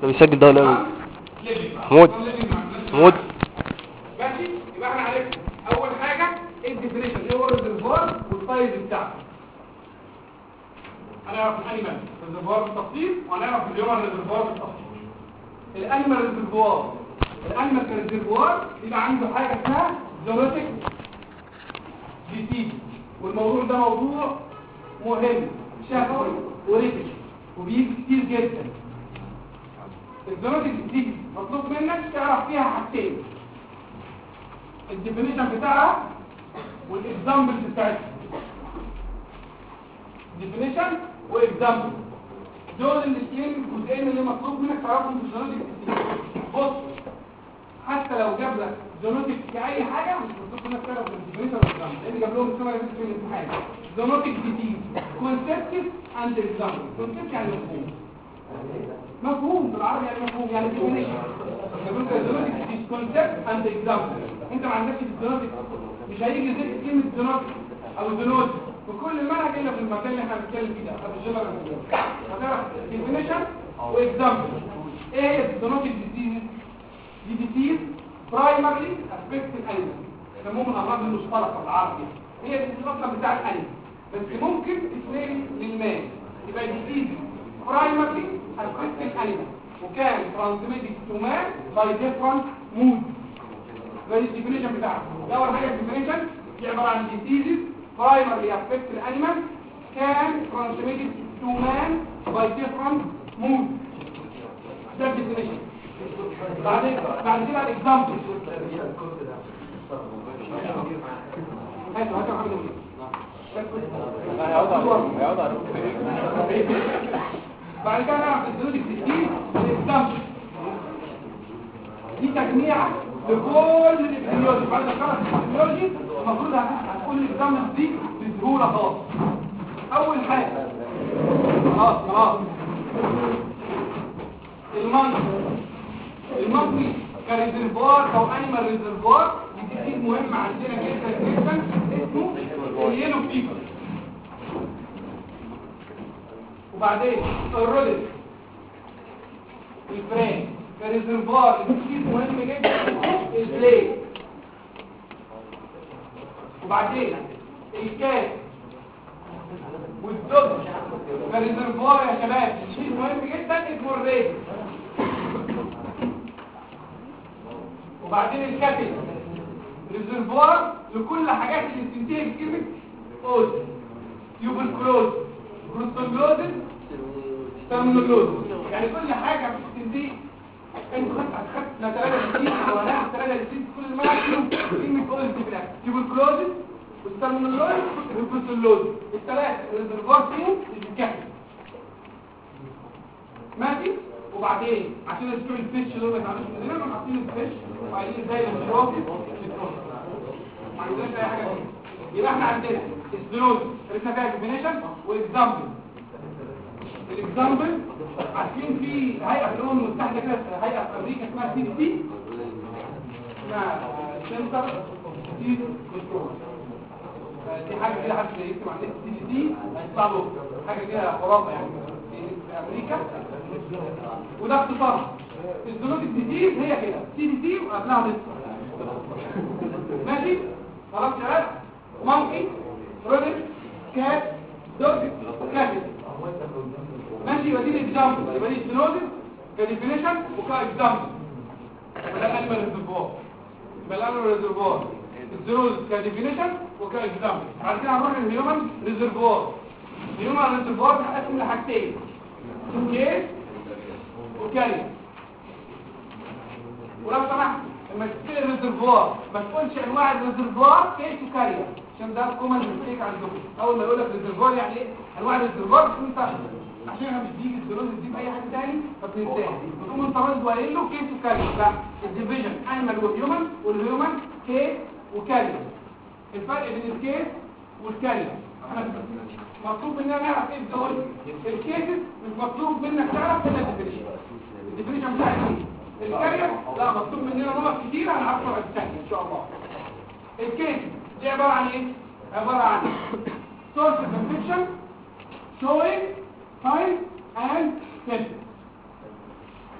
ده بيسجل ده ولا ايه ليفنج محمود. محمود ماشي يبقى احنا عرفنا اول حاجه ايه الديفينيشن ايه هو الريزرفوار والسايز بتاعه هنعرف الانيمال ريزرفوار بالتفصيل وهنعرف الهيومن ريزرفوار بالتفصيل الانيمال ريزرفوار الانيمال ريزرفوار يبقى عنده حاجه اسمها زونوتيك ديسيز والموضوع ده موضوع مهم شهوي وريتش وبيجي كتير جدا الزونوتيك ديسيز مطلوب منك تعرف فيها حاجتين الديفينيشن بتاعها والاكزامبلز بتاعتها ديفينيشن واكزامبل دول الاثنين الجزئين اللي مطلوب منك تعرفهم في الجينيتك بص حتى لو جاب لك جينيتك كاي حاجه مش مطلوب منك تعرف الديفينيشن والاكزامبل لان جاب لهم السنه اللي فاتت في الامتحان جينيتك ديزيز كونسبت اند اكزامبل كونسبت يعني مفهوم مفهوم بالعربي يعني مفهوم يعني ديفينيشن يقول لك الجينيتك ديزيز كونسبت اند اكزامبل انت ما عندكش الجينيتك مش هيجي زي كلمه جينيتك او جينوتك وكل المنهج هنا في المكان اللي احنا بنتكلم فيه ده طب الجنرال هتعرف ديفينيشن واكزامبل ايه هي الزونوتيك ديزيز دي ديزيز برايمرلي افكت الانيمال يسموهم الامراض المشتركه بالعربي هي دي اصلا بتاع الانيمال بس ممكن تتنقل للمان يبقى ديزيز برايمرلي افكت الانيمال وكان ترانسميتد تو مان باي ديفرنت مود ده الديفينيشن بتاعها ده اول حاجه الديفينيشن دي عباره عن ديزيز primarily affect the animal can transmitted to man by different mood ده definition بعد بعد كده الاكزامبل هاتوا هاتوا محمد بعد كده نعرف الدود الكتير الاكزامبل دي تجميعة لكل الابتيولوجي بعد ما خلص الابتيولوجي المفروض هتقول الاكزامبل دي بسهولة خالص اول حاجة خلاص خلاص المنطق المنطق كريزرفوار او انيمال ريزرفوار دي تكتيك مهم عندنا جدا جدا اسمه اليلو فيفر وبعدين الرودس الفرين كريزرفوار تكتيك مهم جدا اسمه البليد وبعدين الكاس والدب كريزرفوار يا شباب شيء مهم جدا اسمه الريد وبعدين الكاتل ريزرفوار لكل حاجات اللي بتنتهي بكلمه اوز تيوبركلوز بروتوجلوزس ترمونوجلوز يعني كل حاجه بتنتهي انت خدت خدت ثلاثه كتير ولا ثلاثه كتير كل ما كلمه اوز دي بلاك تيوبركلوزس والترمونوجلوز والبروتوجلوز الثلاثه الريزرفوار فيهم الكاتل ماشي وبعدين عشان اسمه الفيش اللي هو ما يتعرفش مننا كانوا حاطين الفيش وقايلين زي المشروب ما عندناش اي حاجه دي يبقى احنا عندنا السلوز عرفنا فيها ديفينيشن واكزامبل الاكزامبل عارفين في هيئه في الامم المتحده كده هيئه في امريكا اسمها سي دي سي اسمها سنتر دي كنترول دي حاجه كده حد يكتب عندنا سي دي سي هيطلع له حاجه كده خرافه يعني في امريكا وده اختصار الزنوج الديزيز هي كده سي دي سي وقبلها لسه ماشي خلاص يا شباب مونكي رودن كات دوج كاتب ماشي يبقى دي الاكزامبل يبقى دي الزنوج كديفينيشن وكاكزامبل يبقى ده انيمال ريزرفوار يبقى الانيمال ريزرفوار الزنوج كديفينيشن وكاكزامبل بعد كده هنروح للهيومن ريزرفوار الهيومن ريزرفوار بيتقسم لحاجتين كيس وكاري ولو سمحت لما تشتري الريزرفوار ما تقولش انواع الريزرفوار كيس وكارير عشان ده كومن ميستيك عندكم اول ما يقول لك ريزرفوار يعني ايه انواع الريزرفوار بتكون انت عشان احنا مش بيجي الدروس دي باي حاجه تاني فبننساها بتقوم انت رد وقايل له كيس وكارير لا الديفيجن انيمال والهيومن والهيومن كيس وكارير الفرق بين الكيس والكارير احنا مطلوب مننا نعرف ايه دول الكيسز مش مطلوب منك تعرف الا الديفينيشن الديفينيشن بتاع ايه الكارير لا مطلوب مننا نقط كتير هنعرفها بعد الثانيه ان شاء الله الكيس دي عباره عن ايه عباره عن source of infection showing signs and symptoms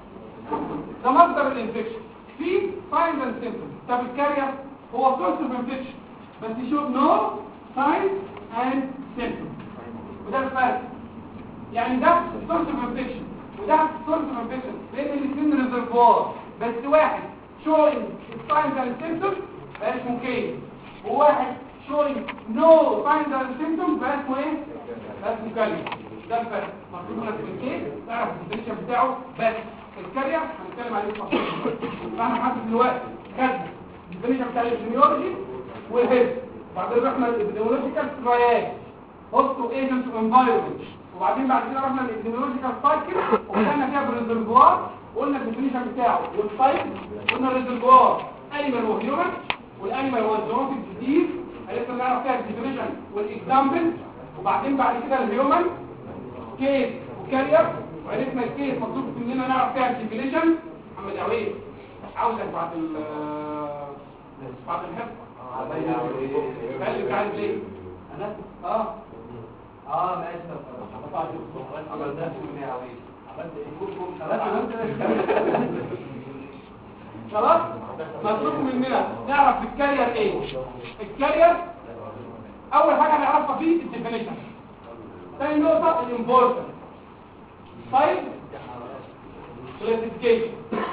ده مصدر الانفكشن في ساينز اند سيمبتومز طب الكارير هو سورس اوف انفكشن بس يشوف نو ساينز اند سيمبتومز وده الفرق يعني ده سورس اوف انفكشن وده سورس اوف انفكشن لان الاثنين ريزرفوار بس واحد شوينج ساينز اند سيمبتومز بقى اسمه كيس وواحد شوينج نو ساينز اند سيمبتومز بقى اسمه ايه؟ بقى اسمه كارير ده الفرق مطلوب لك من كيس تعرف الديفينيشن بتاعه بس الكارير هنتكلم عليه تفصيل فاحنا حاسس دلوقتي خدنا الديفينيشن بتاع الابيديميولوجي والهيلث وبعدين رحنا الابيديميولوجيكال ترايات هوستو ايجنت وانفايرمنت وبعدين بعد كده رحنا الابيديميولوجيكال سايكل وبدانا فيها بالريزرفوار وقلنا الديفينيشن بتاعه والسايكل قلنا الريزرفوار انيمال وهيومن والانيمال هو الزوماتيك ديزيز عرفنا نعرف فيها الديفينيشن والاكزامبل وبعدين بعد كده الهيومن كيس وكارير وعرفنا الكيس مطلوب مننا نعرف فيها الديفينيشن محمد عويد عاوزك بعد ال بعد الحفظ قال لك عايز ليه انا اه اه ماشي طب طبعا عملت ده من عويل عملت ايه عملت خلاص مطلوب مننا نعرف الكارير ايه الكارير اول حاجه نعرفها فيه الديفينيشن ثاني نقطه الامبورتنس طيب كلاسيفيكيشن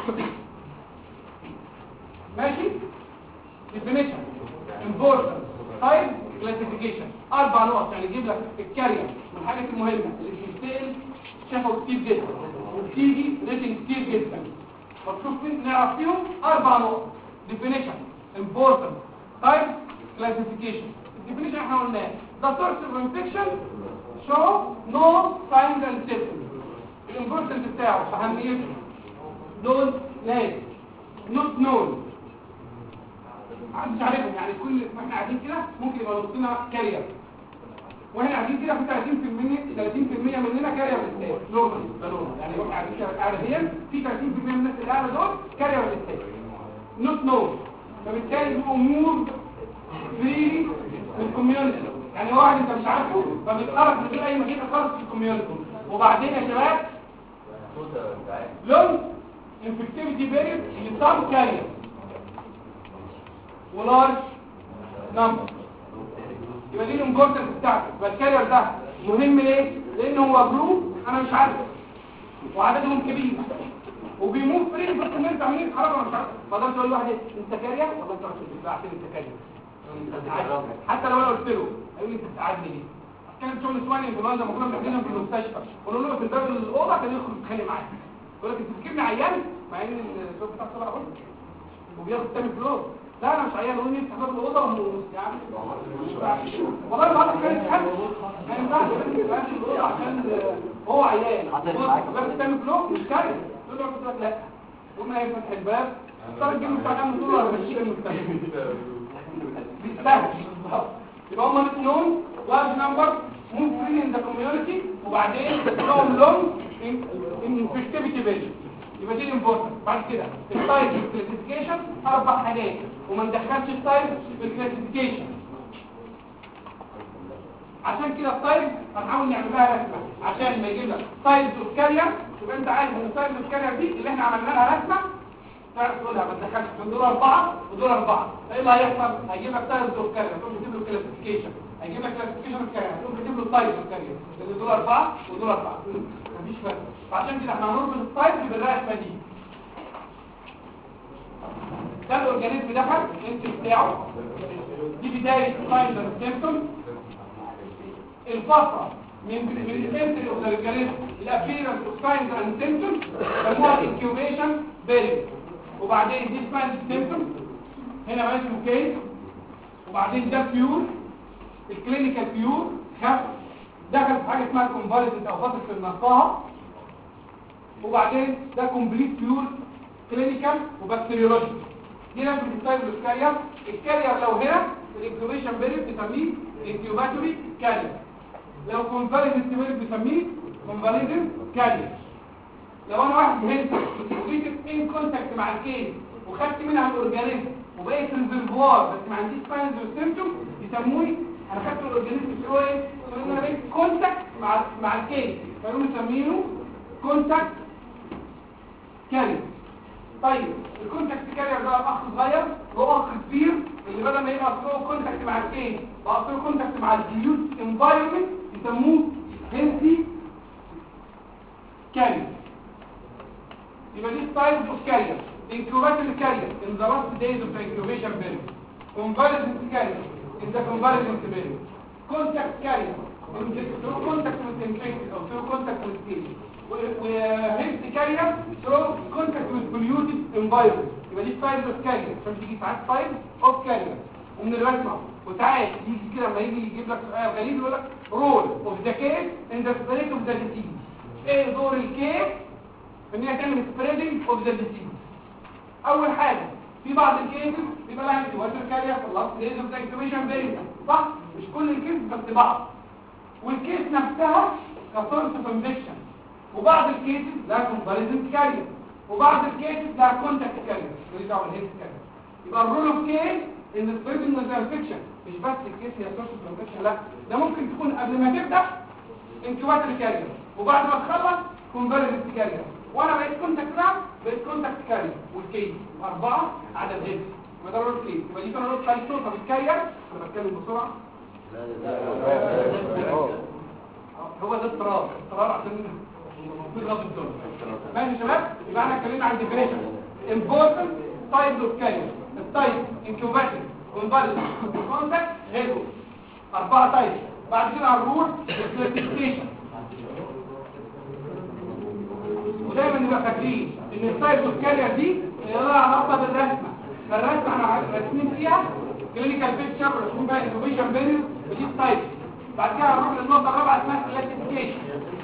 ماشي definition importance type classification اربع نقط يعني يجيب لك الكارير من الحاجات المهمه اللي بتتسال شافوا كتير جدا وبتيجي ريتنج كتير جدا مطلوب مننا نعرف فيهم اربع نقط definition importance type classification الديفينيشن احنا قلناه the source of infection show no signs and symptoms الامبورتنس بتاعه اهميته دول ناس نوت نون محدش عارفهم يعني كل ما احنا قاعدين كده ممكن يبقى نصنا كارير واحنا قاعدين كده في 30% 30% مننا كارير للستات نورمال ده نورمال يعني واحنا قاعدين كده قاعدين في 30% من الناس اللي قاعده دول كارير للستات نوت نون فبالتالي بيبقوا امور فري من الكوميونتي يعني واحد انت مش عارفه فبيتخرج من غير اي مشاكل خالص في الكوميونتي وبعدين يا شباب لون انفكتيفيتي بيريد لسام كارير ولارج نمبر يبقى دي الامبورتنس بتاعته يبقى الكارير ده مهم ليه؟ لان هو جروب انا مش عارفه وعددهم كبير وبيموت فريق بس ان انت عاملين حركه انا مش عارف ما اقدرش اقول لواحد انت كارير ولا انت مش عارف انت كارير حتى لو انا قلت له هيقول لي انت بتساعدني ليه؟ كانت شغل سواني انفلونزا لما كنا بنحجزهم في المستشفى قولوا له في الباب الاوضه كان يدخل يتخانق معايا يقول لك انت فاكرني عيان مع ان الشغل بتاع الصبح اهو وبياخد تاني فلوس لا انا مش عيان قول لي افتح باب الاوضه وموس يا عم والله ما اعرف كانت حد ما ينفعش يفتح الاوضه عشان هو عيان بس تاني فلوس مش كارثه تقول له قلت لك لا قوم قايم فتح الباب اختار الجيم بتاع كام دول ولا ماشي المستشفى بيستاهل يبقى هم الاثنين large number move free in the community وبعدين لهم long in infectivity value يبقى دي الامبورتنت بعد كده التايب كلاسيفيكيشن اربع حاجات وما ندخلش التايب في الكلاسيفيكيشن عشان كده التايب هنحاول نعمل لها رسمه عشان ما يجيب لك تايب اوف كارير يبقى انت عارف ان التايب اوف كارير دي اللي احنا عملنا لها رسمه تعرف تقولها ما تدخلش دول اربعه ودول اربعه ايه اللي هيحصل هيجيب لك تايب اوف كارير تقوم تجيب له كلاسيفيكيشن هيجيب لك كلاسيفيكيشن الكارير تقوم تجيب له التايب اوف كارير لان دول اربعه ودول اربعه مفيش فرق فعشان كده احنا هنربط التايب بالرسمه دي ده الاورجانيزم دخل الانت بتاعه دي بدايه ساينز اند سيمبتومز الفتره من من الانتري اوف ذا اورجانيزم الابيرنس اوف ساينز اند سيمبتومز بنسموها انكيوبيشن بيريد وبعدين دي ساينز سيمبتومز هنا بقى اسمه كيس وبعدين ده بيور الكلينيكال بيور خف دخل في حاجه اسمها كونفاليسنت او فتره في النصاهه وبعدين ده كومبليت بيور كلينيكال وبكتيريولوجي دي نفس التايب الكارير الكارير لو هنا الانكيوبيشن بيريد بنسميه انكيوباتوري كارير لو كونفاليسنت بيريد بنسميه كونفاليسنت كارير لو انا واحد هنا وجيت ان كونتاكت مع الكيس وخدت منها الاورجانيزم وبقيت ريزرفوار بس ما عنديش ساينز وسيمتوم يسموني انا خدت الاورجانيزم بتوعه ايه يقولوا ان انا بقيت كونتاكت مع مع الكيس فيقولوا مسمينه كونتاكت كارير طيب الكونتاكت كارير ده اخ صغير له اخ كبير اللي بدل ما يبقى له كونتاكت مع الكين بقى له كونتاكت مع الديوت انفايرمنت يسموه هيلثي كارير يبقى دي ستايلز اوف كارير incubatory carrier in the last days of the incubation period convalescent carrier in the convalescent period contact carrier in the through contact with infected or through contact with skin وهيلث كارير through contact with polluted environment يبقى دي ستايلز اوف كارير عشان تيجي ساعات ستايلز اوف كارير ومن الرسمه وساعات يجي كده لما يجي يجيب لك سؤال غريب يقول لك رول اوف ذا كيس ان ذا سبريت اوف ذا ديزيز ايه دور الكيس ان هي تعمل سبريدنج اوف ذا ديزيز اول حاجه في بعض الكيسز بيبقى لها انتواتر كارير في اللاست دايز اوف ذا انكيوبيشن بيريد صح مش كل الكيسز بس بعض والكيس نفسها كسورس اوف انفكشن وبعض الكيسز لها كومباريزنت كارير وبعض الكيسز لها كونتاكت كارير بيرجع الهيلث كارير يبقى الرول اوف كيس ان سبريدنج اوف ذا انفكشن مش بس الكيس هي سورس اوف انفكشن لا ده ممكن تكون قبل ما تبدا انكيوباتر كارير وبعد ما تخلص كومباريزنت كارير وانا بقيت كونتاكت نعم بقيت كونتاكت كارير والكيس اربعه عدد هيلث يبقى ده رول كيس يبقى دي كان رول خليته بالكارير انا بتكلم بسرعه هو ده اضطراب اضطراب عشان نضغط الدنيا ماشي يا شباب يبقى احنا اتكلمنا عن ديفينيشن important types of carrier التايب incubation convalescent contact هيدو اربعه تايب بعد كده هنروح للكلاسيفيكيشن ودايما نبقى فاكرين ان التايبس اوف كارير دي لها علاقه بالرسمه فالرسمه احنا راسمين فيها كلينيكال بيكتشر راسمين بقى انكوبيشن بيريود ودي التايبس بعد كده هنروح للنقطه الرابعه اسمها كلاسيفيكيشن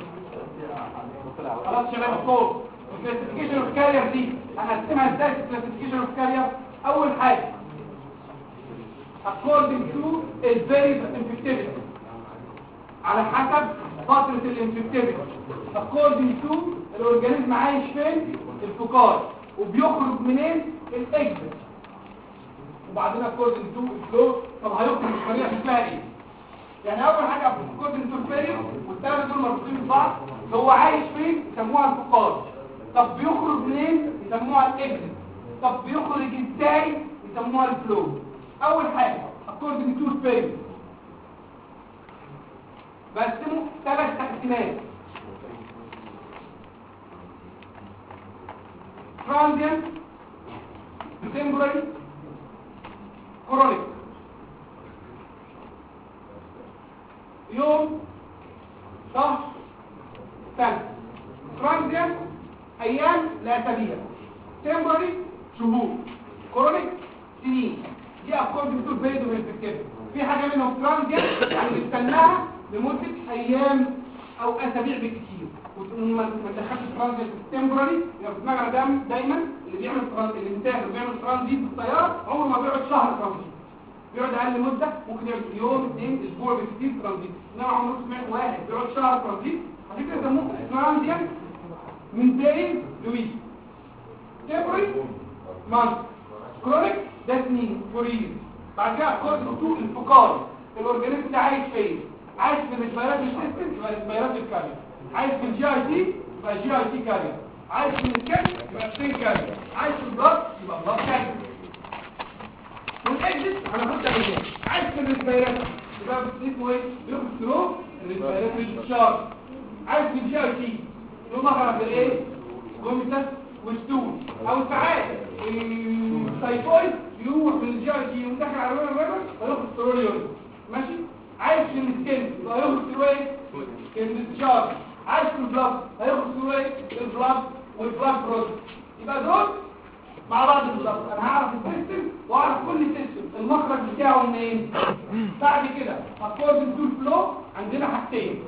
خلاص شباب الصوت الكلاسيفيكيشن اوف كارير دي هنقسمها ازاي في الكلاسيفيكيشن اوف كارير اول حاجه according to الفيريز infectivity على حسب فترة الانفكتيفيتي according to الاورجانيزم عايش فين الفقار وبيخرج منين الاكزت وبعدين according to الفلو طب هيخرج بطريقه شكلها ايه يعني اول حاجه according to الفيريز والثلاثه دول مربوطين ببعض هو عايش فين يسموها الفقار طب بيخرج منين يسموها الاكزت طب بيخرج ازاي يسموها الفلو اول حاجه according to الفيريز بقسمه ثلاث تقسيمات transient temporary chronic يوم شهر سنة transient أيام لأسابيع temporary شهور chronic سنين دي according to period of infectivity في حاجة منهم transient يعني بنستناها لمدة أيام أو أسابيع بالكثير وما ما تدخلش ترانزيت تمبرري يبقى في دماغنا دايما دايما اللي بيعمل ترانزيت اللي مسافر بيعمل ترانزيت بالطياره عمره ما بيقعد شهر ترانزيت بيقعد اقل مده ممكن يقعد يوم اثنين اسبوع بالكثير ترانزيت انما عمره سمعت واحد بيقعد شهر ترانزيت عشان كده سموه ترانزيت من دايز لويك تمبرري مانث كرونيك ده سنين فوريز بعد كده اكورد تو الفقار الاورجانيزم ده عايش فين عايش في الريسبيراتوري سيستم يبقى ريسبيراتوري كارير عايش في الجي اي تي يبقى جي اي تي كارير عايش في السكن يبقى سكن كارير عايش في البلد يبقى بلد كارير والاكزت هناخدها منين عايش في الريسبيراتوري يبقى اسمه ايه بياخد ثرو الريسبيراتوري شارج عايش في الجي اي تي له مخرج الايه جوميتاس والستول او ساعات التايفويد يروح من الجي اي تي يقوم داخل على الريفر الريفر وياخد ستروليون ماشي عايش في السكن يبقى ياخد سترويد الديسشارج عايش في البلاد هياخد سترويد البلاد والبلاد برود يبقى دول مع بعض بالظبط انا هعرف السيستم واعرف كل سيستم المخرج بتاعه منين بعد كده اكوردنج تو الفلو عندنا حاجتين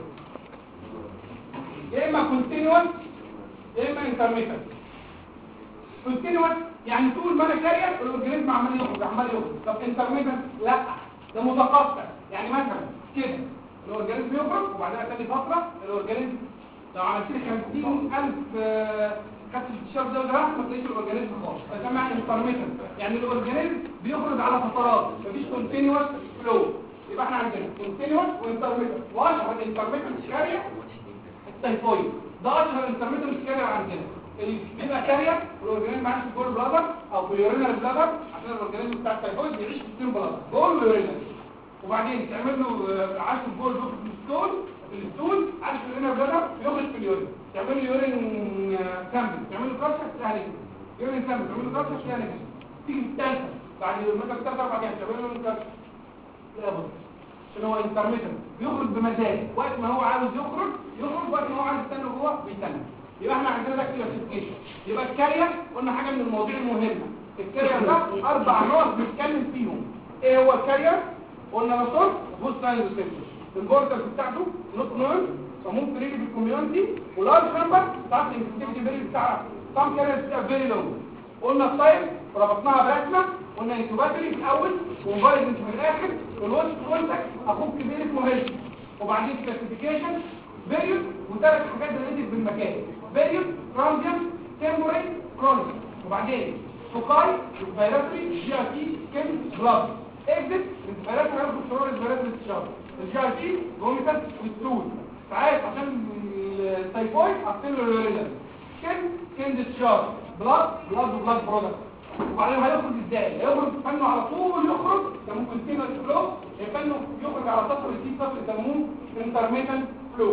يا اما كونتينوس يا اما انترميتنت كونتينوس يعني طول ما انا كارير الاورجانيزم عمال يخرج عمال يخرج طب انترميتنت لا ده متقطع يعني مثلا كده الاورجانيزم يخرج وبعدين تاني فتره الاورجانيزم لو عملت لي 50000 خدت الشرط ده وده ما تلاقيش الاورجانيزم خالص ده معنى انترميتنت يعني الاورجانيزم بيخرج على فترات مفيش كونتينوس فلو يبقى احنا عندنا كونتينوس وانترميتنت واشهر الانترميتنت كارير التايفويد ده اشهر انترميتنت كارير عندنا اللي بيبقى كارير والاورجانيزم عايش في جول بلادر او في اليورينال بلادر عشان الاورجانيزم بتاع التايفويد بيعيش في الستيم بلادر جول اليورينال وبعدين تعمل له آه، عاش في جول بلادر في الستول في الستول عاش في اليورينال بلادر يخرج في اليورين تعمل له يورين سامبل تعمل له كرشه تلاقيها نيجاتيف يورين سامبل تعمل له كرشه تلاقيها نيجاتيف تيجي الثالثه بعد مثلا ثلاث اربع ايام تعمل له كرشه تلاقيها بوزيتيف عشان هو انترميتنت بيخرج بمزاج وقت ما هو عاوز يخرج يخرج وقت ما هو عاوز يستنى جوه بيستنى يبقى احنا عندنا ده كلاسيفيكيشن يبقى الكارير قلنا حاجه من المواضيع المهمه الكارير ده اربع نقط بنتكلم فيهم ايه هو الكارير قلنا نصوص بص ساينز ريسبتور البورتال بتاعته نوت نويز فممكن يجي في الكوميونتي ولارج نمبر بتاعت الانفكتيفيتي فيري بتاع سام كارير بتبقى فيري لونج قلنا السايد ربطناها برسمه قلنا انكوباتري في الاول وموبايل في الاخر والوش كونتاكت اخوك كبير مهم وبعدين كلاسيفيكيشن فيريوس وثلاث حاجات ريليتد بالمكان فيريوس ترانزيانت تيمبوري كرونيك وبعدين فوكاي ريسبيراتوري جي ار تي سكين بلاد اكزيت ريسبيراتوري هياخد شعور ريسبيراتوري استشار الجي ار تي فوميتال والستول ساعات عشان التايفويد حاطين له اليورينال سكين سكين ديسشارج بلاد بلاد وبلاد برودكت وبعدين هيخرج ازاي هيخرج فانه على طول يخرج ده ممكن كده فلو فانه يخرج على سطر الدي سطر يسموه انترميتنت فلو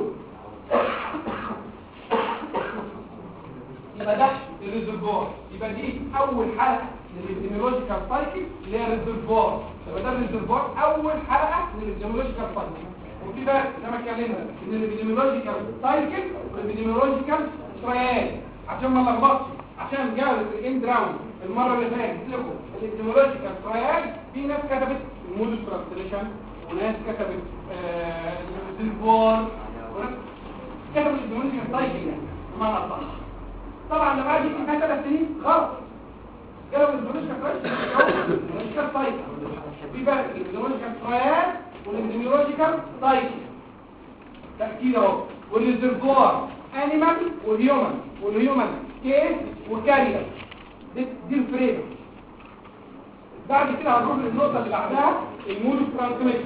يبقى ده الريزرفوار يبقى دي اول حلقه للابيديميولوجيكال سايكل اللي هي الريزرفوار يبقى ده الريزرفوار اول حلقه للابيديميولوجيكال سايكل وفي بقى زي ما اتكلمنا ان الابيديميولوجيكال سايكل والابيديميولوجيكال تريال عشان ما نلخبطش عشان جاوزت الاند راوند المره اللي فاتت لكم الابيديميولوجيكال تريال في ناس كتبت المودل ترانسليشن وناس كتبت الريزرفوار وناس كتبت الابيديميولوجيكال سايكل يعني بمعنى اصح طبعا لما اجي في ثلاث سنين خلاص جرب البروجيكال كويس البروجيكال سايكل في فرق بين البروجيكال ترايال والابيديميولوجيكال سايكل تأكيد اهو والريزرفوار انيمال وهيومن والهيومن كيس وكارير دي, دي الفريم بعد كده هنروح للنقطه اللي بعدها المود ترانسميشن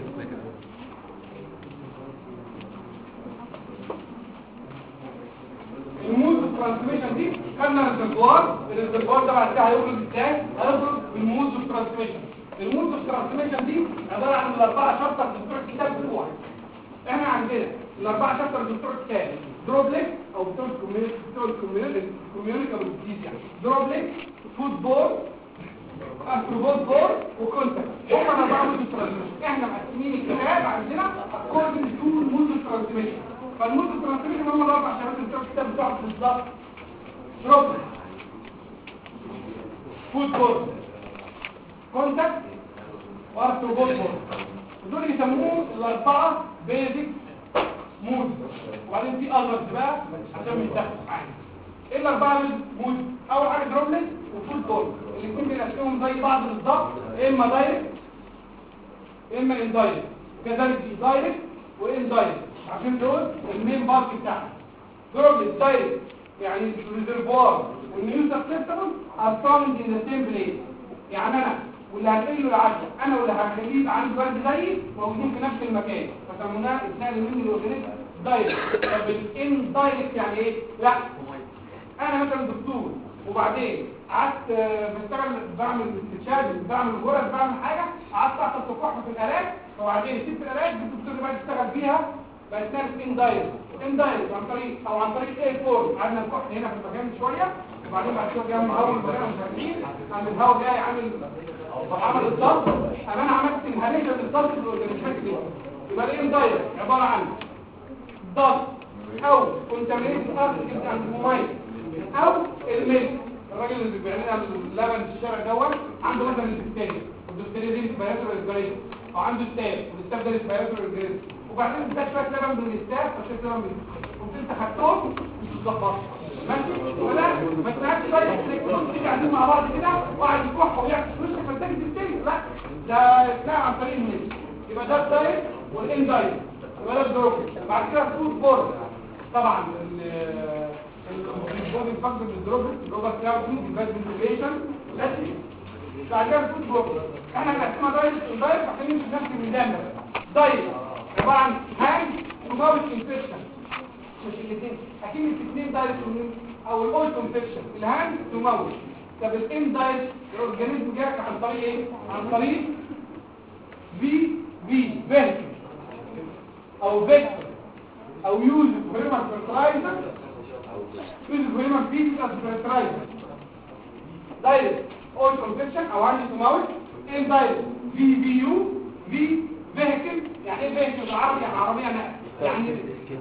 المود ترانسميشن دي خدنا الريزرفوار الريزرفوار ده بعد كده هيخرج ازاي هيخرج بالمود ترانسميشن المود ترانسميشن دي عباره عن الاربعه شابتر بتوع الكتاب بتوعك احنا عندنا الاربعه شابتر بتوع الكتاب دروبليك او بتوع الكوميونتي بتوع الكوميونتي كوميونيكابل ديزيز يعني دروبليك فوتبول استروبول بول وكونتاكت هم الاربعه مود ترانسميشن احنا مقسمين الكتاب عندنا اكوردنج تو المود ترانسميشن فالمود ترانسميشن هم الاربع شباب بتوع الكتاب بتوعك بالظبط دروبليك فوتبول كونتاكت واستروبول بول دول يسموه الاربعه بيزك مود وبعدين في اذرز بقى عشان مش داخل معانا ايه الاربعه مود اول حاجه دروبلت وفول بول الاثنين بينقسمهم زي بعض بالظبط اما دايركت اما اندايركت كذلك في دايركت واندايركت عشان دول المين بارت بتاعنا دروبلت دايركت يعني الريزرفوار والنيو سكسبتبل ار فاوند ان ذا سيم بليس يعني انا واللي هنقل له العشاء انا واللي هخليه يبقى عنده برد زيي موجودين في نفس المكان فسموناه اتنقل مني الاورجانيزم دايركت طب الان دايركت يعني ايه لا انا مثلا دكتور وبعدين قعدت آه، بشتغل بعمل استشهاد بعمل غرز بعمل حاجه قعدت احط التفاحه في الالات وبعدين سبت الالات الدكتور اللي بقى يشتغل فيها بقت نعرف ان دايركت ان دايركت عن طريق او عن طريق اي فور قعدنا نكح هنا في المكان شويه وبعدين بعد كده جاي هواء البنات مش عارفين عامل الهواء جاي عامل عمل الضغط انا انا عملت انهاليشن للضغط في الاورجانيزمات دي يبقى الايه دايركت عباره عن ضغط او كونتامينيت اكسيد اند مومايت او الميلك الراجل اللي بيبيع لنا اللبن في الشارع دوت عنده مثلا الدكتوريا والدكتوريا دي ريسبيراتوري ريسبيراتوري او عنده ستاف والستاف ده ريسبيراتوري ريسبيراتوري وبعدين اداك شويه لبن من الستاف وشويه لبن من قمت انت خدتهم مش مظبط ماشي ولا ما تنعكش شويه الكترون تيجي قاعدين مع بعض كده وقاعد يكح ويعكس وشك فانتاج الدكتوريا لا ده بتاع عن طريق الميلك يبقى ده الدايت والان دايت يبقى ده الدروب بعد كده فود بورد طبعا البودي فاكتور الدروبر الدروبر كلاود ديفايس فنتيليشن ماشي بعد كده فود بورد احنا بنقسمها دايت ودايت عشان نمشي نفس الميزان دايت عباره عن هانج وماوس انفكشن مش الاثنين اكيد الاثنين دايت او الاوتو انفكشن الهاند تموت طب الاندايركت الاورجانيزم جاك عن طريق ايه عن طريق في في فيكتور او فيكتور او يوز هيومن فيرتلايزر يوز هيومن فيز از فيرتلايزر دايركت اوتو انفكشن او عندي تموت اندايركت في في يو في فيكل يعني ايه فيكل بالعربي يعني عربيه نقل يعني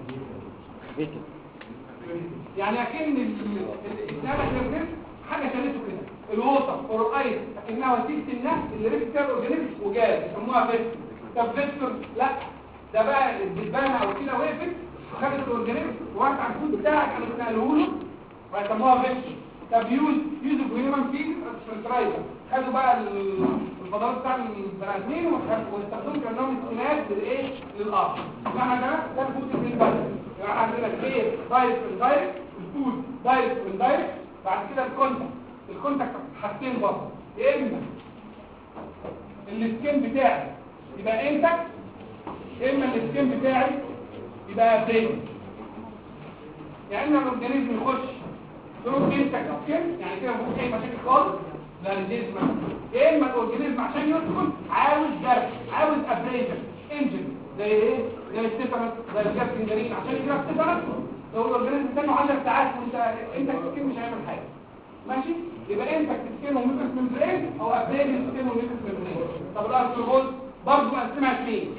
يعني اكن الاسلام الجنس حاجه شالته كده الووتر اور الايس اكنها وسيله النقل اللي ريسك اورجانيزم وجاز يسموها فيكتور طب فيكتور لا ده بقى الدبانه او كده وقفت خدت الاورجانيزم وقعت على الكود بتاعك انا بنقله له ويسموها فيكتور طب يوز يوز اوف هيومن فيز فيرتلايزر خدوا بقى الفضلات بتاع البني ادمين واستخدموا كانهم استناد للايه للارض معنى ده ده الفود الانفايرمنت يعني عندنا كلير دايركت اندايركت الفود دايركت واندايركت بعد كده الكونتاكت الكونتاكت حاجتين برضه يا اما السكين بتاعي يبقى انتك يا اما السكين بتاعي يبقى بريك يعني اما الاورجانيزم يخش ثرو انتك سكين يعني كده مفيش اي مشاكل خالص لا الجسم يا اما الاورجانيزم عشان يدخل عاوز جرح عاوز ابريشن انجن زي ايه زي الستيفانس زي الجاف جنجرين عشان يجرح ستيفانس لو الاورجانيزم استنوا 10 ساعات وانت انت تسكين مش هيعمل حاجه ماشي يبقى انت تسكين وميكس ممبرين او ابريشن تسكين وميكس ممبرين طب الارثروبوز برضه مقسمها اثنين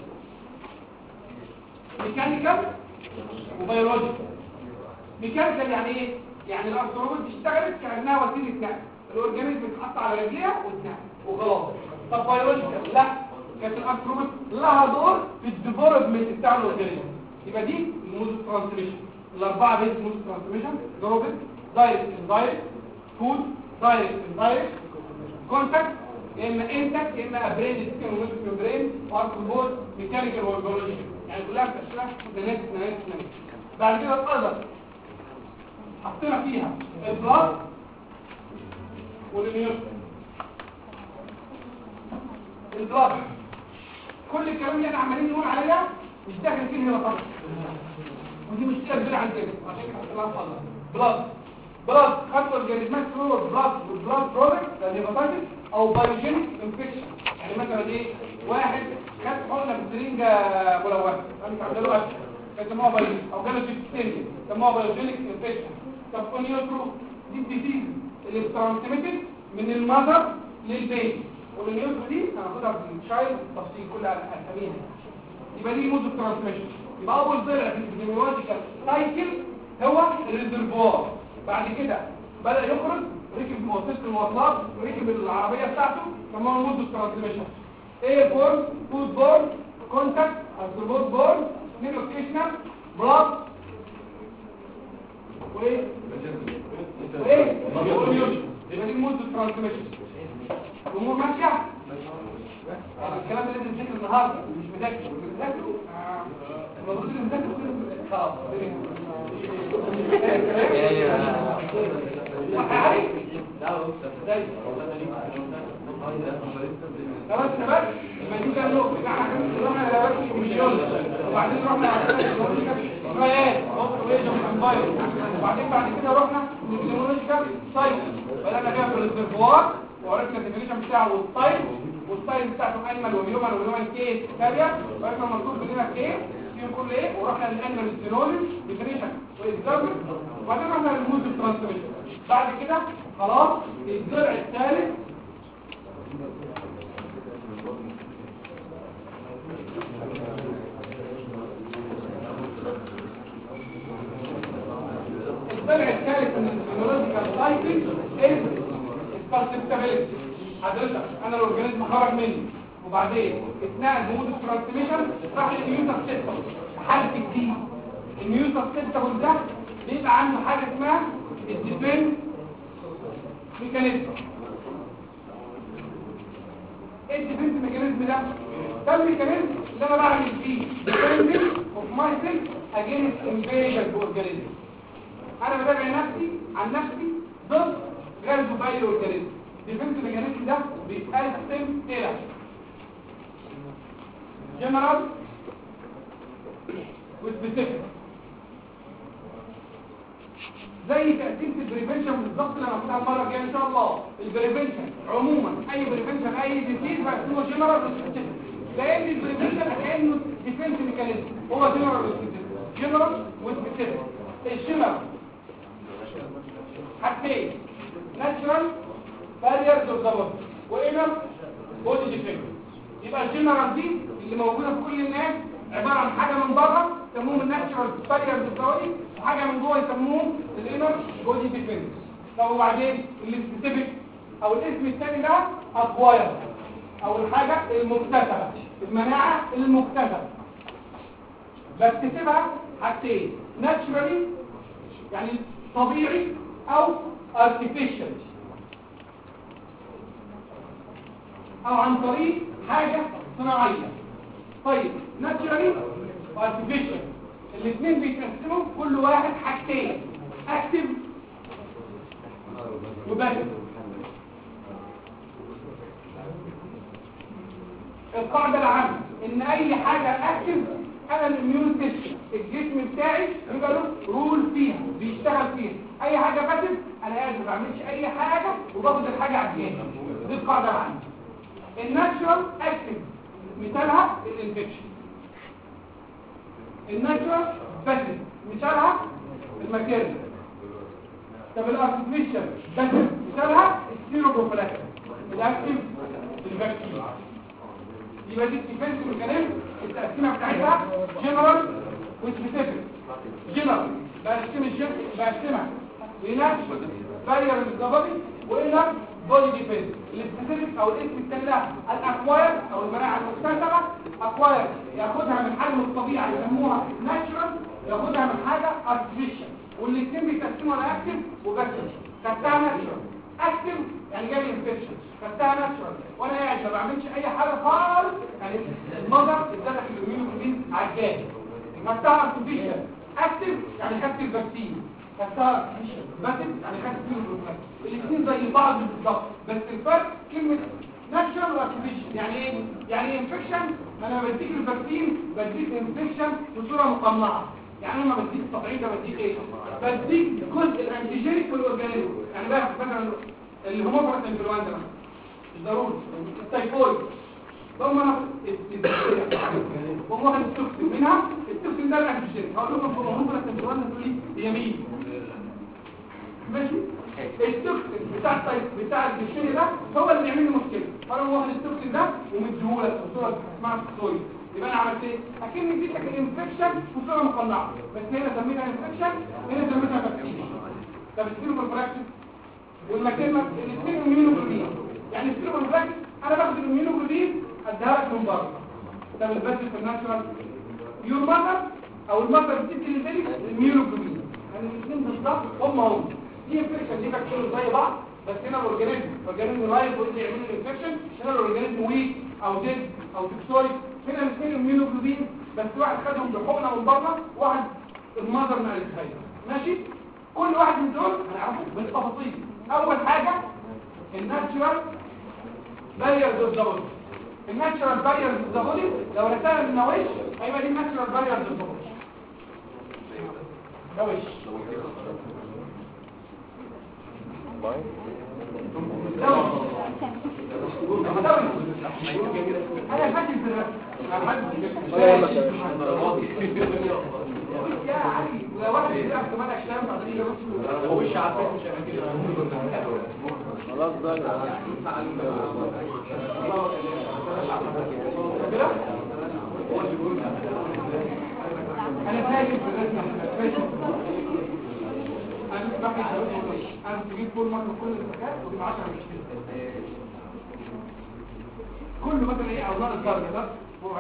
ميكانيكال وبيولوجيكال ميكانيكال يعني ايه يعني الارثروبوز اشتغلت كانها وسيله نقل الاورجانيزم اتحط على رجليها واتنقل وخلاص طب بيولوجيكال لا كانت الارثروبوز لها دور في الديفلوبمنت بتاع الاورجانيزم يبقى دي المود ترانسميشن الاربعه بيز مود ترانسميشن دروبت دايركت اندايركت فود دايركت اندايركت كونتاكت يا اما انتك يا اما ابريد سكين وميكس ممبرين وارثروبوز ميكانيكال وبيولوجيكال يعني كلها بتشرح نانات نانات نانات بعد كده القدر حطينا فيها البلاط والميوت البلاط كل الكلام اللي احنا عمالين نقول عليها مش داخل فيه هنا خالص ودي مشكله كبيره عندنا عشان كده حطيناها خالص بلاد بلاد خدوا اورجانيزمات ثرو البلاد والبلاد برودكت الهيباتايتس او بايوجينيك انفكشن يعني مثلا ايه واحد خد حقنه بسرنجه ملونه انت عامله له اكل سموها بايوجينيك او جاله سيستين سموها بايوجينيك انفكشن طب كونيوترو دي الديزيز اللي بترانسميتد من المذر للبيبي والنيوترو دي هناخدها في الشايلد تفصيل كل اساميها يبقى دي مود الترانسميشن يبقى اول ضلع في الفيزيولوجيكال سايكل هو الريزرفوار بعد كده بدا يخرج ركب وسيله المواصلات ركب العربيه بتاعته سموها مود الترانسميشن ايه بورن فود بورن كونتاكت ارثروبود بورن نيوكليشنال بلاد وايه وايه يبقى دي مود الترانسميشن الامور ماشيه الكلام اللي لازم تذاكر النهارده مش مذاكر اللي مذاكره آه، المفروض اللي مذاكر كله خلاص وحي خلاص شباب لما نيجي نقول بتاعنا رحنا لوقت مليون وبعدين رحنا رايات وبعدين بعد كده رحنا للجيولوجيكال سايت بدأنا بيها في الريزرفوار وعرفنا الديفينيشن بتاعه والسايت والسايت بتاعته انيمال وهيومن وهيومن كيس كارير وعرفنا المنظور بيننا ايه فيهم كل ايه ورحنا للانيمال سينولوجي ديفينيشن واكزامبل وبعدين رحنا للمود ترانسميشن بعد كده خلاص الضلع الثالث الضلع الثالث من الفيزيولوجيكال سايكل از السبستابيلتي حضرتك انا الاورجانيزم خرج مني وبعدين اتنقل بمود الترانسميشن راح للنيوتر سيستم حاله جديد النيوتر سيستم ده بيبقى عنده حاجه اسمها الديفنس ميكانيزم ايه الديفنس ميكانيزم ده ده الميكانيزم اللي انا بعمل فيه ديفنس اوف ماي سيلف اجينست انفيجن اورجانيزم انا بدافع نفسي عن نفسي ضد غرز باي اورجانيزم الديفنس ميكانيزم ده بيتقسم الى جنرال وسبيسيفيك زي تقسيمه البريفنشن بالظبط اللي هناخدها المره الجايه ان شاء الله البريفنشن عموما اي بريفنشن اي ديزيز مقسومه جنرال وسبيسيفيك لان البريفنشن كانه ديفنس ميكانيزم هو جنرال وسبيسيفيك جنرال وسبيسيفيك الجنرال حاجتين ناتشرال باريرز اوف ذا بودي وانر بودي ديفنس يبقى الجنرال دي اللي موجوده في كل الناس عباره عن حاجه من بره يسموهم الناتشرال باريرز اوف ذا بودي وحاجه من جوه يسموهم الانر بودي ديفنس طب وبعدين السبيسيفيك او الاسم الثاني ده اكواير او الحاجه المكتسبه المناعه المكتسبه بكتسبها حاجتين ناتشرالي يعني طبيعي او artificial او عن طريق حاجة صناعية طيب naturally artificial الاثنين بيتقسموا كل واحد حاجتين active وباسف القاعدة العامة ان اي حاجة active انا الاميون سيستم الجسم بتاعي يبقى له رول فيها بيشتغل فيها اي حاجة باسف انا قاعد ما بعملش اي حاجة وباخد الحاجة على الجهاز دي القاعدة العامة الناتشورال اكتف مثالها الانفكشن الناتشورال باسف مثالها الماتيريال طب الارتفيشال باسف مثالها السيروبروفلاكس الاكتف الفاكسين يبقى دي الديفنس ميكانيزم التقسيمه بتاعتها جنرال وسبيسيفيك جنرال بقسم الجسم بقسمها لنفس بارير للضبابي وإلى بودي ديفنس السبيسيفيك او الاسم الثاني ده الاكواير او المناعه المكتسبه اكواير ياخدها من حجم الطبيعي يسموها ناتشرال ياخدها من حاجه ارتفيشال والاثنين بيتقسموا على اكتف وباسف خدتها ناتشرال اكتف يعني جاي انفكشن خدتها ناتشرال وانا قاعد ما بعملش اي حاجه خالص يعني المضر ادالك الاميونوجلوبين على الجاهز خدتها ارتفيشال اكتف يعني خدت الفاكسين خدتها ارتفيشال باسف يعني خدت الفيروس الاثنين زي بعض بالظبط بس الفرق كلمه ناتشرال وارتفيشال يعني ايه يعني انفكشن انا بديك الفاكسين بديك انفكشن بصوره مقنعه يعني انا بديك التطعيم ده بديك ايه بديك جزء الانتيجينيك في الاورجانيزم يعني بقى مثلا اللي هم فرق الانفلونزا مثلا مش ضروري التايفويد ثم انا هم واخد التوكسين منها التوكسين ده الانتيجينيك هقول لكم هم فرق الانفلونزا تقول لي هي مين ماشي التوكسين بتاع الطيب بتاع الجيشيري ده هو اللي بيعمل لي مشكله فانا واخد التوكسين ده ومديهولك بصوره اسمها ستويد يبقى انا عملت ايه اكن اديتك الانفكشن بصوره مقنعه بس هنا سميتها انفكشن هنا سميتها فاكسين طب السيرو براكتس والمكان الاثنين اميونوجلوبين يعني السيرو براكتس انا باخد الاميونوجلوبين اديها لك من بره طب البث في الناتشورال يور ماتر او الماتر بتدي للبيبي الاميونوجلوبين يعني الاثنين بالظبط هم هم دي انفكشن دي فاكتور زي بعض بس هنا الاورجانيزم الاورجانيزم لايف واللي يعمل الانفكشن هنا الاورجانيزم ويك او ديد او توكسويد هنا الاثنين اميونوجلوبين بس واحد خدهم بحقنه من بره واحد المذر ما قالتهاش ماشي كل واحد من دول هنعرفه بالتفاصيل اول حاجه الناتشورال باريرز اوف ذا بودي الناتشورال باريرز اوف ذا بودي لو رسمنا من وش هيبقى دي الناتشورال باريرز اوف ذا بودي ده وش ده وش ده وش انا فاكر في الرسم انا فاكر يا علي لو واحد بيلعب كمان اكشن هو وش على فكره مش هيعمل كده خلاص بقى كده انا فاكر في الرسم فاكر انا فاكر انا تجيب كل مره كل الزكاه ودي 10 مش كده كل مثلا ايه اوزان الدرجه ده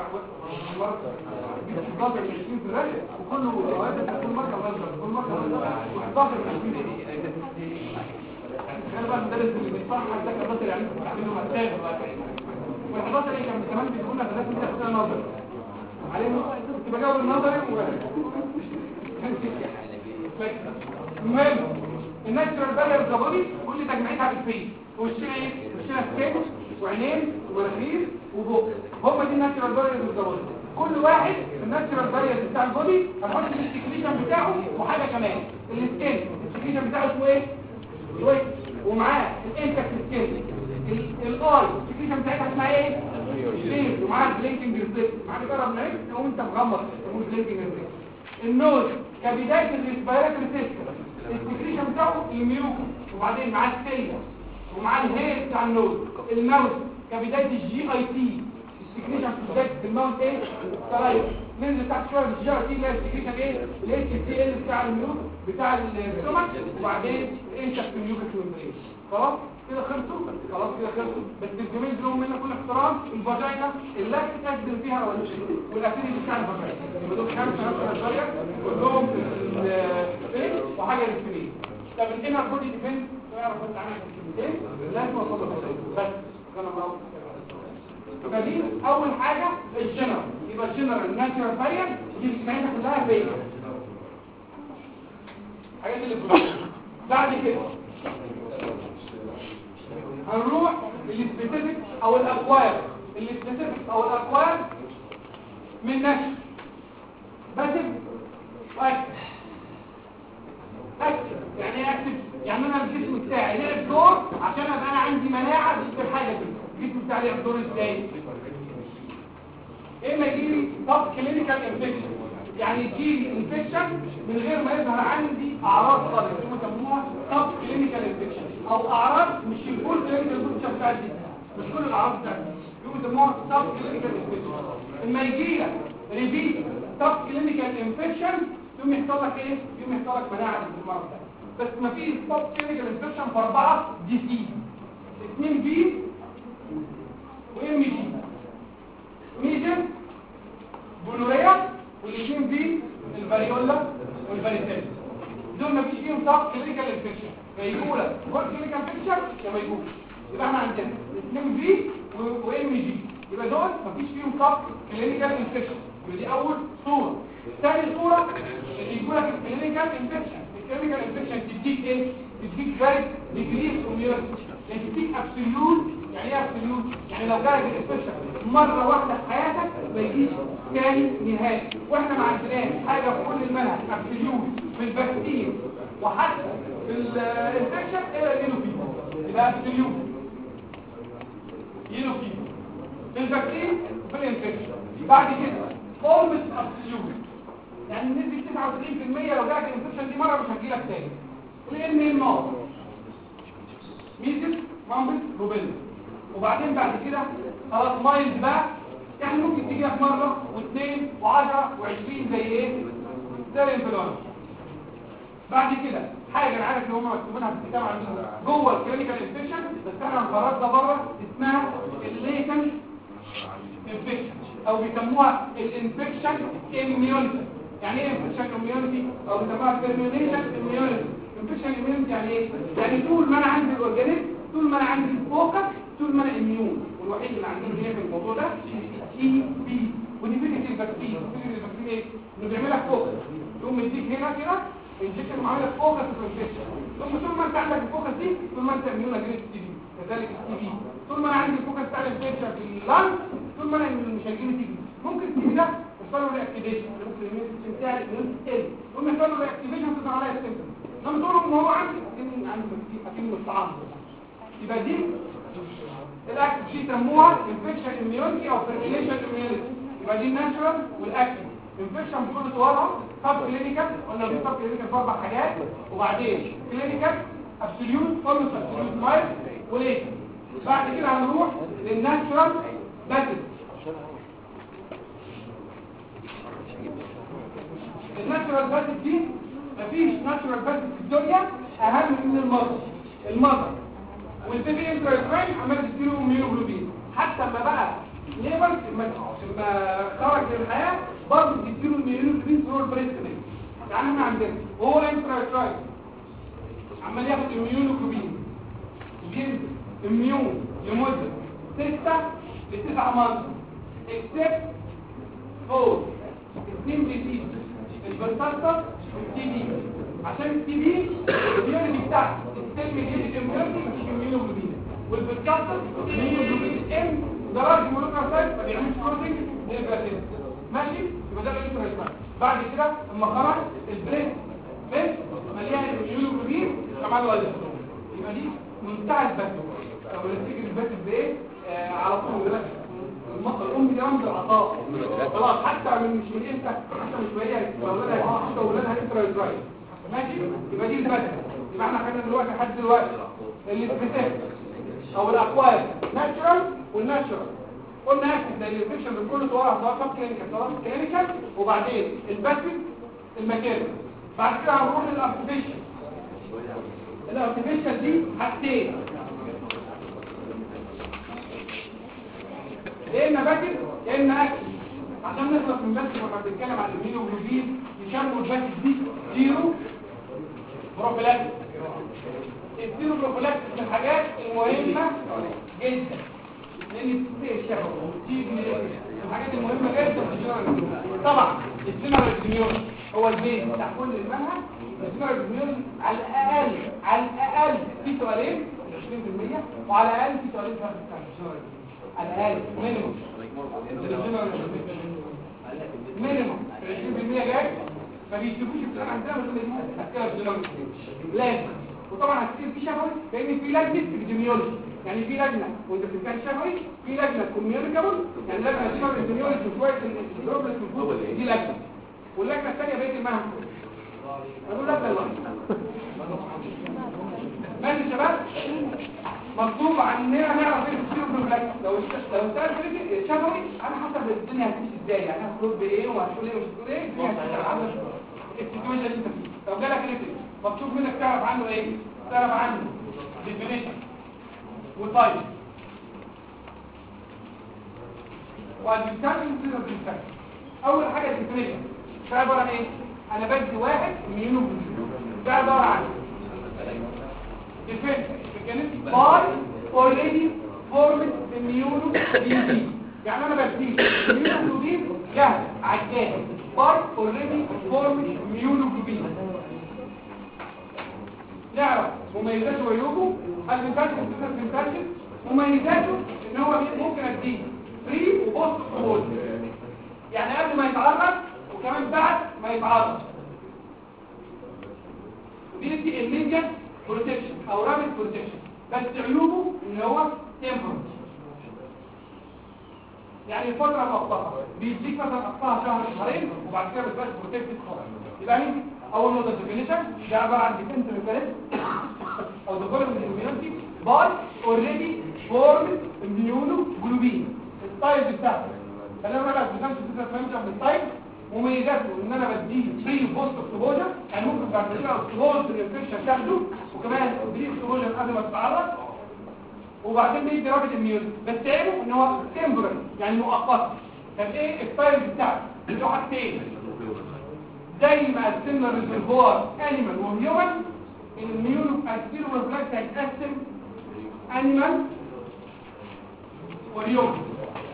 و11 من 20 في الرسم وكل مراوات كل مره غلط كل مره غلط و11 من 20 كان بقى المدرس اللي بيصحح ده كان بطل يعني بيعملوا مساج وال11 ايه كان كمان بيقول لك لازم تاخدها نظري عليه كنت بجاوب النظري و المهم الناتشورال بارير الزبادي كل تجميعتها بالفيس وشنا ايه وشنا سكين وعينين ومناخير وبق هم دي الناتشورال بارير الزبادي كل واحد الناتشورال بارير بتاع البودي هنحط السكريشن بتاعه وحاجه كمان كمان السكين السكريشن بتاعه اسمه ايه سويت ومعاه الانتكس سكين الاي السكريشن بتاعتها اسمها ايه سكين ومعاه البلينكينج ريفلكس معاه جرب نعيش لو انت مغمض اسمه البلينكينج ريفلكس النوز كبدايه الريسبيراتوري سيستم السكريشن بتاعه الميوك وبعدين معاه السيليا ومعاه الهير بتاع النوز الماوس كبدايه الجي اي تي السكريشن في بدايه الماوس ايه طيب ننزل تحت شويه الجي اي تي اللي هي السكريشن ايه الاتش تي ال بتاع الميوك بتاع السtomach وبعدين انتك الميوكس ممبرين خلاص كده خلصوا خلاص كده خلصوا بس الجميل دول منا كل احترام الفاجينا اللاكتيك اسيد فيها والاسيد بتاع الفاجينا يبقى دول خمسه نفس الفاجينا كلهم ايه وحاجه للسنين طب الانر بودي ديفنس نعرف انت عنها كلمتين لازم اوصل بس انا ما يبقى دي اول حاجه الجنرال يبقى الجنرال ناتشورال فاير دي بتاعتها كلها فيا حاجات اللي بتقول بعد كده هنروح للسبيسيفيك او الاكواير السبيسيفيك او الاكواير من نشر باسف واكتف اكتف يعني ايه اكتف يعني انا الجسم بتاعي لعب دور عشان ابقى انا عندي مناعه ضد الحاجه دي الجسم بتاعي لعب دور ازاي اما يجيلي طب كلينيكال انفكشن يعني يجيلي انفكشن من غير ما يظهر عندي اعراض خالص اللي بيسموها طب كلينيكال انفكشن او اعراض مش الكل كلينيكال انفكشن بتاعت دي مش كل الاعراض بتاعت دي بيسموها طب كلينيكال انفكشن اما يجي لك ريبيت طب كلينيكال انفكشن يقوم يحصل لك ايه يقوم يحصل لك مناعه ضد المرض ده بس ما فيش طب كلينيكال انفكشن في اربعه دي سي اثنين بي وام جي ميجر بولوريا والاثنين بي الفاريولا والفاريسيل دول ما فيش فيهم طب كلينيكال انفكشن فيجوا لك كل كلينيكال انفكشن يا ما يجوش يبقى احنا عندنا اثنين بي وام جي يبقى دول ما فيش فيهم طب كلينيكال انفكشن يبقى دي اول صوره ثاني صوره اللي يجوا لك الكلينيكال انفكشن الكلينيكال انفكشن تديك ايه تديك فيري ديجريز اميونيتي يعني تديك ابسوليوت يعني ايه ابسوليوت يعني لو جالك الانفكشن مره واحده في حياتك ما يجيش تاني نهائي واحنا ما عندناش حاجه في كل المنهج ابسوليوت في الفاكسين وحتى في الانفكشن الا اليلو فيفر يبقى ابسوليوت يلو فيفر في الفاكسين وفي الانفكشن بعد كده اولموست ابسوليوت يعني نسبه 99% لو جالك الانفكشن دي مره مش هتجيلك تاني لان النار ميزل مامبل روبيلا وبعدين بعد كده خلاص مايلز بقى يعني ممكن تيجي لك مره واثنين وعشرة وعشرين زي ايه زي الانفلونزا بعد كده حاجه انا عارف ان هم مكتوبينها في الكتاب عندنا جوه الكلينيكال انفكشن بس احنا هنخرجها بره اسمها الليتنت انفكشن او بيسموها الانفكشن اميونيتي يعني ايه انفكشن اميونيتي او بيسموها ترمينيشن اميونيتي انفكشن اميونيتي يعني ايه يعني طول ما انا عندي الاورجانيزم طول ما انا عندي الفوكس طول ما انا اميون والوحيد اللي عندنا هنا في الموضوع ده تي بي ودي فكره الفاكسين فكره الفاكسين ايه انه بيعمل لك فوكس يقوم مديك هنا كده انجكشن معامل لك فوكس في الانفكشن ثم طول ما انت عندك الفوكس دي طول ما انت اميون اجريس تي بي كذلك التي بي طول ما انا عندي الفوكس بتاع الانفكشن في اللانج طول ما انا مش هيجيني تي بي ممكن التي بي ده يحصل له رياكتيفيشن ممكن الاميون سيستم بتاعي الاميون تقل يقوم يحصل له رياكتيفيشن تظهر عليها السيمبتوم لما تقول ان هو عندي اكن عندي اكن مستعان يبقى دي الاكتف دي يسموها انفكشن اميونيتي او فيرميليشن اميونيتي يبقى دي الناتشورال والاكتف انفكشن بكل صورها سب كلينيكال قلنا في سب كلينيكال في اربع حاجات وبعدين كلينيكال ابسوليوت اولموست ابسوليوت مايل وليت بعد كده هنروح للناتشورال باسل الناتشورال باسل دي مفيش ناتشورال باسل في الدنيا اهم من المرض المرض والبيبي انترايتراين عمال تديله ميوجلوبين حتى لما بقى ليبر لما خرج للحياه برضه بتديله الميوجلوبين ثرو البريست يعني احنا عندنا وهو انترايتراين عمال ياخد الميوجلوبين بينزل اميون لمده 6 ل 9 مانث اكسبت فور اثنين ديزيز البرتاستا والتي بي عشان التي بي الاميونيتي بتاعته السيل ميديتد اميونيتي مش اميونوجلوبين والبرتاستا اميونوجلوبين ام درجه مولكيولار سايت ما بيعملش كروسنج للبلاتين ماشي يبقى ده الانترنت بعد كده لما خرج البريست بس عمل ولا يبقى دي منتهى البث لو نفتكر البث بايه آه على طول يقول لك الم- الام دي رمز العطاء خلاص حتى من مش من امتى حتى مش وهي اولادها حتى اولادها انترا اسرائيل ماشي يبقى دي البث يبقى احنا خدنا دلوقتي لحد دلوقتي السبيسيفيك او الاقوال ناتشورال والناتشورال قلنا اكتب زي الانفكشن بكل صورها سواء سب كلينيكال سواء كلينيكال وبعدين الباسيف الماتيريال بعد كده هنروح للارتفيشال الارتفيشال دي حاجتين يا اما باكت يا اما اكل عشان نخلص من بس واحنا بنتكلم عن الميلوجلوبين يسموا الباكت دي زيرو بروفيلاكتيك الزيرو بروفيلاكتيك من الحاجات المهمه جدا لان بتسيء الشهوه وبتيجي من الحاجات المهمه جدا في الجنرال طبعا الجنرال ريزميون هو البيت بتاع كل المنهج الجنرال ريزميون على الاقل على الاقل في سؤالين 20% وعلى الاقل في سؤالين في بتاع الجنرال على الاقل مينيموم مينيموم 20% جاي ما بيكتبوش الكلام عندنا بس اللي هتكلم الجنرال لازم وطبعا هتصير في شفوي لان في لجنه ابيديميولوجي يعني في لجنه وانت بتتكلم شفوي في لجنه كوميونيكابل يعني لجنه اسمها ابيديميولوجي وشويه البروبلم في الفوق دي لجنه واللجنه الثانيه بقيه المنهج اقول لك والله ماشي يا شباب مطلوب عننا نعرف ايه السيرو بروبلاك لو لو سالت فريق شفوي على حسب الدنيا هتمشي ازاي يعني هتخرج بايه وهتقول ايه ومش هتقول ايه الدنيا هتمشي على حسب السيتويشن اللي انت فيه لو جالك ريتم مطلوب منك تعرف عنه ايه تعرف عنه ديفينيشن وتايب والبيتاكل سيرو بروبلاك اول حاجه الديفينيشن ده عباره عن ايه انا بدي واحد ميونو ده عباره عن defense mechanism by already formed immunoglobulin يعني انا بديه immunoglobulin جاهز عجاز by already formed immunoglobulin نعرف مميزاته وعيوبه البنتاجن البنتاجن مميزاته ان هو ممكن اديه فري وبوست فول يعني قبل ما يتعرض وكمان بعد ما يتعرض بيدي immediate بروتكشن او رابط بروتكشن بس عيوبه ان هو تمبرنت يعني الفتره مؤقته بيديك مثلا اقصاها شهر شهرين وبعد كده بتبقى بروتكتد خالص يبقى مين اول نقطه ديفينيشن ده عباره عن ديفنس ميكانيزم او ديفلوبمنت اميونيتي باي اوريدي فورم اميونو جلوبين التايب بتاعته خلينا نرجع للديفنس ميكانيزم بالتايب مميزاته ان انا بديه بري بوست اكسبوجر يعني ممكن بعد كده اكسبوز الانفكشن تاخده وكمان بري اكسبوجر قبل ما تتعرض وبعدين بيدي رابط الميون بس عيبه ان هو تمبرال يعني مؤقت طب ايه الستايل بتاعه له حاجتين زي ما قسمنا الريزرفوار انيمال وهيومن الميون السيرو والبلاك هيتقسم انيمال وهيومن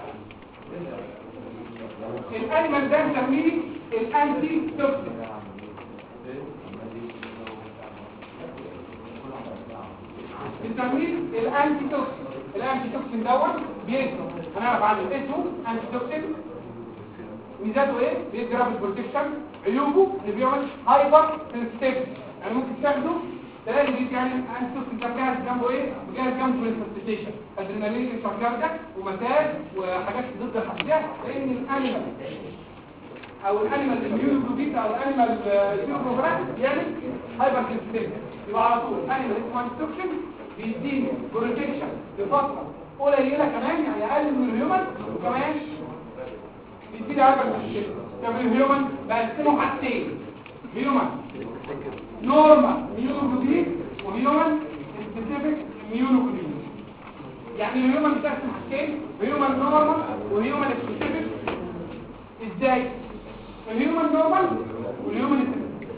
الانيمال ده نسميه الانتي توكسين بنسميه الانتي توكسين الانتي توكسين دوت بيسمه هنعرف عنه اسمه انتي توكسين ميزاته ايه بيدي رابط بروتكشن عيوبه اللي بيعمل هايبر سنسيتيفيتي يعني ممكن تاخده تلاقي بيجي يعني انتي توكسين ده جاهز جنبه ايه جاهز جنبه ريسبستيشن ادرينالين انتركارديك ومساج وحاجات ضد الحساسيه لان الانيمال او الانيمال immunoglobulin او الانيمال immunoglobulin يعني هايبر سنسيتيف يبقى على طول انيمال اسمه انستوكشن بيديني بروتكشن لفتره قليله كمان يعني اقل من الهيومن وكمان بيديني هايبر سنسيتيف طب الهيومن بقسمه حاجتين هيومن نورمال immunoglobulin وهيومن سبيسيفيك immunoglobulin يعني الهيومن بتقسم حاجتين هيومن نورمال وهيومن سبيسيفيك ازاي الهيومن نورمال والهيومن سبيسيفيك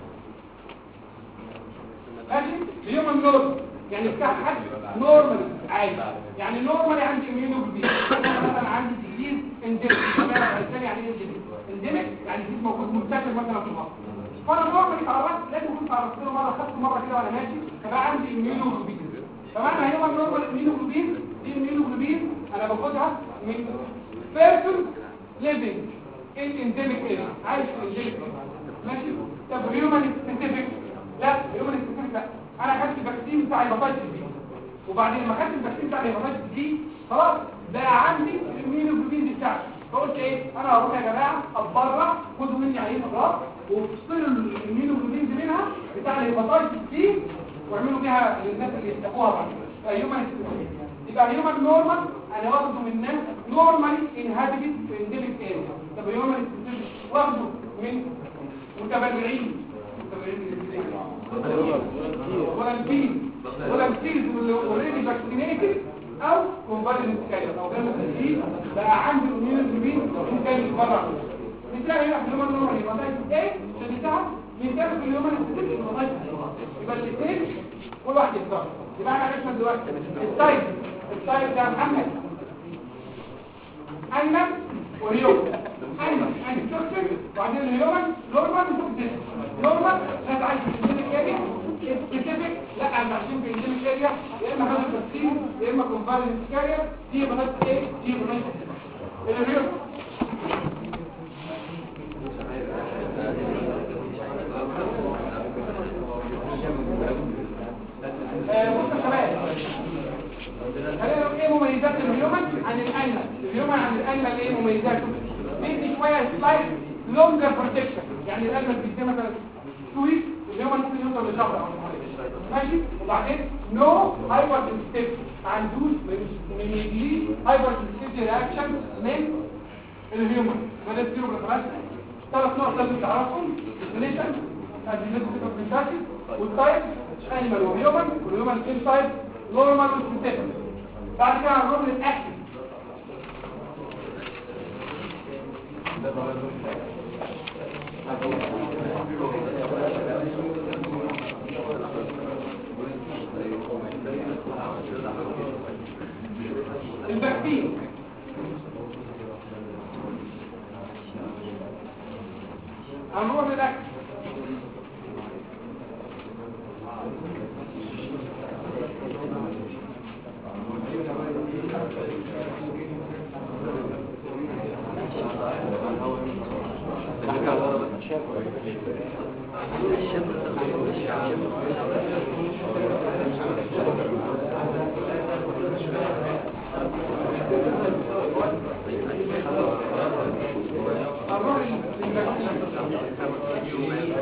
ماشي الهيومن نورمال يعني بتاع حد نورمال عادي يعني نورمال عندي immunoglobulin مثلا عندي ديزيز انديميك الثاني يعني ايه انديميك يعني ديزيز موجود منتشر مثلا في مصر فانا نورمال اتعرضت لازم كنت عرفت له مره خدت مره كده وانا ماشي فبقى عندي immunoglobulin فمعنى هيومن نورمال immunoglobulin دي immunoglobulin انا باخدها من person living in endemic area عايش في endemic area ماشي طب هيومن سبيسيفيك لا هيومن سبيسيفيك لا انا خدت بتاع هيباتايتس بي وبعدين لما خدت الفاكسين بتاع الهيباتايتس بي خلاص بقى عندي الاميونوجلوبين بتاعتي فقلت ايه انا هروح يا جماعه اتبرع خدوا مني عينه بلاد وافصلوا الاميونوجلوبين منها بتاع الهيباتايتس بي واعملوا بيها للناس اللي يستحقوها بعد كده هيومن يبقى هيومن نورمال انا واخده من ناس نورمالي انهابيتد في انديميك اريا طب هيومن واخده من متبرعين متبرعين من فولنتين فولنتين اللي اوريدي فاكسينيتد او كونفالينت كارير او جاله تسجيل بقى عنده اميونوجلوبين ممكن يتبرع مثال هنا في اليوم النورمال يبقى ده ايه شدتها مثال في اليوم السبيسيفيك يبقى الاثنين كل واحد يختار يبقى احنا عرفنا دلوقتي التايب التايب ده محمد ايمن وريوم ايمن ايمن شخصي وبعدين اليومن نورمال وسبيسيفيك نورمال ناس عايز سبيسيفيك اريا سبيسيفيك لا احنا عايشين في سبيسيفيك اريا يا اما هذا التفسير يا اما كونفالينت كارير دي بنات ايه دي بنات اليوم آه، بصوا يا شباب خلينا نقول ايه مميزات الهيومن عن الانيمال الهيومن عن الانيمال ايه مميزاته بيدي شويه سلايد لونجر بروتكشن يعني الانيمال بيدي مثلا سويت الهيومن ممكن يوصل لشهر او شهرين ماشي وبعدين نو هايبر سنسيتيف ما عندوش من يجي هايبر سنسيتيف رياكشن من الهيومن وده زيرو بالخلاص ثلاث نقط لازم تعرفهم ديفينيشن ادينيشن والتايب انيمال وهيومن والهيومن سيم تايب نورمال وسنتيتيك بعد كده هنروح للاكل الفاكسين هنروح للاكل هنروح للفاكسين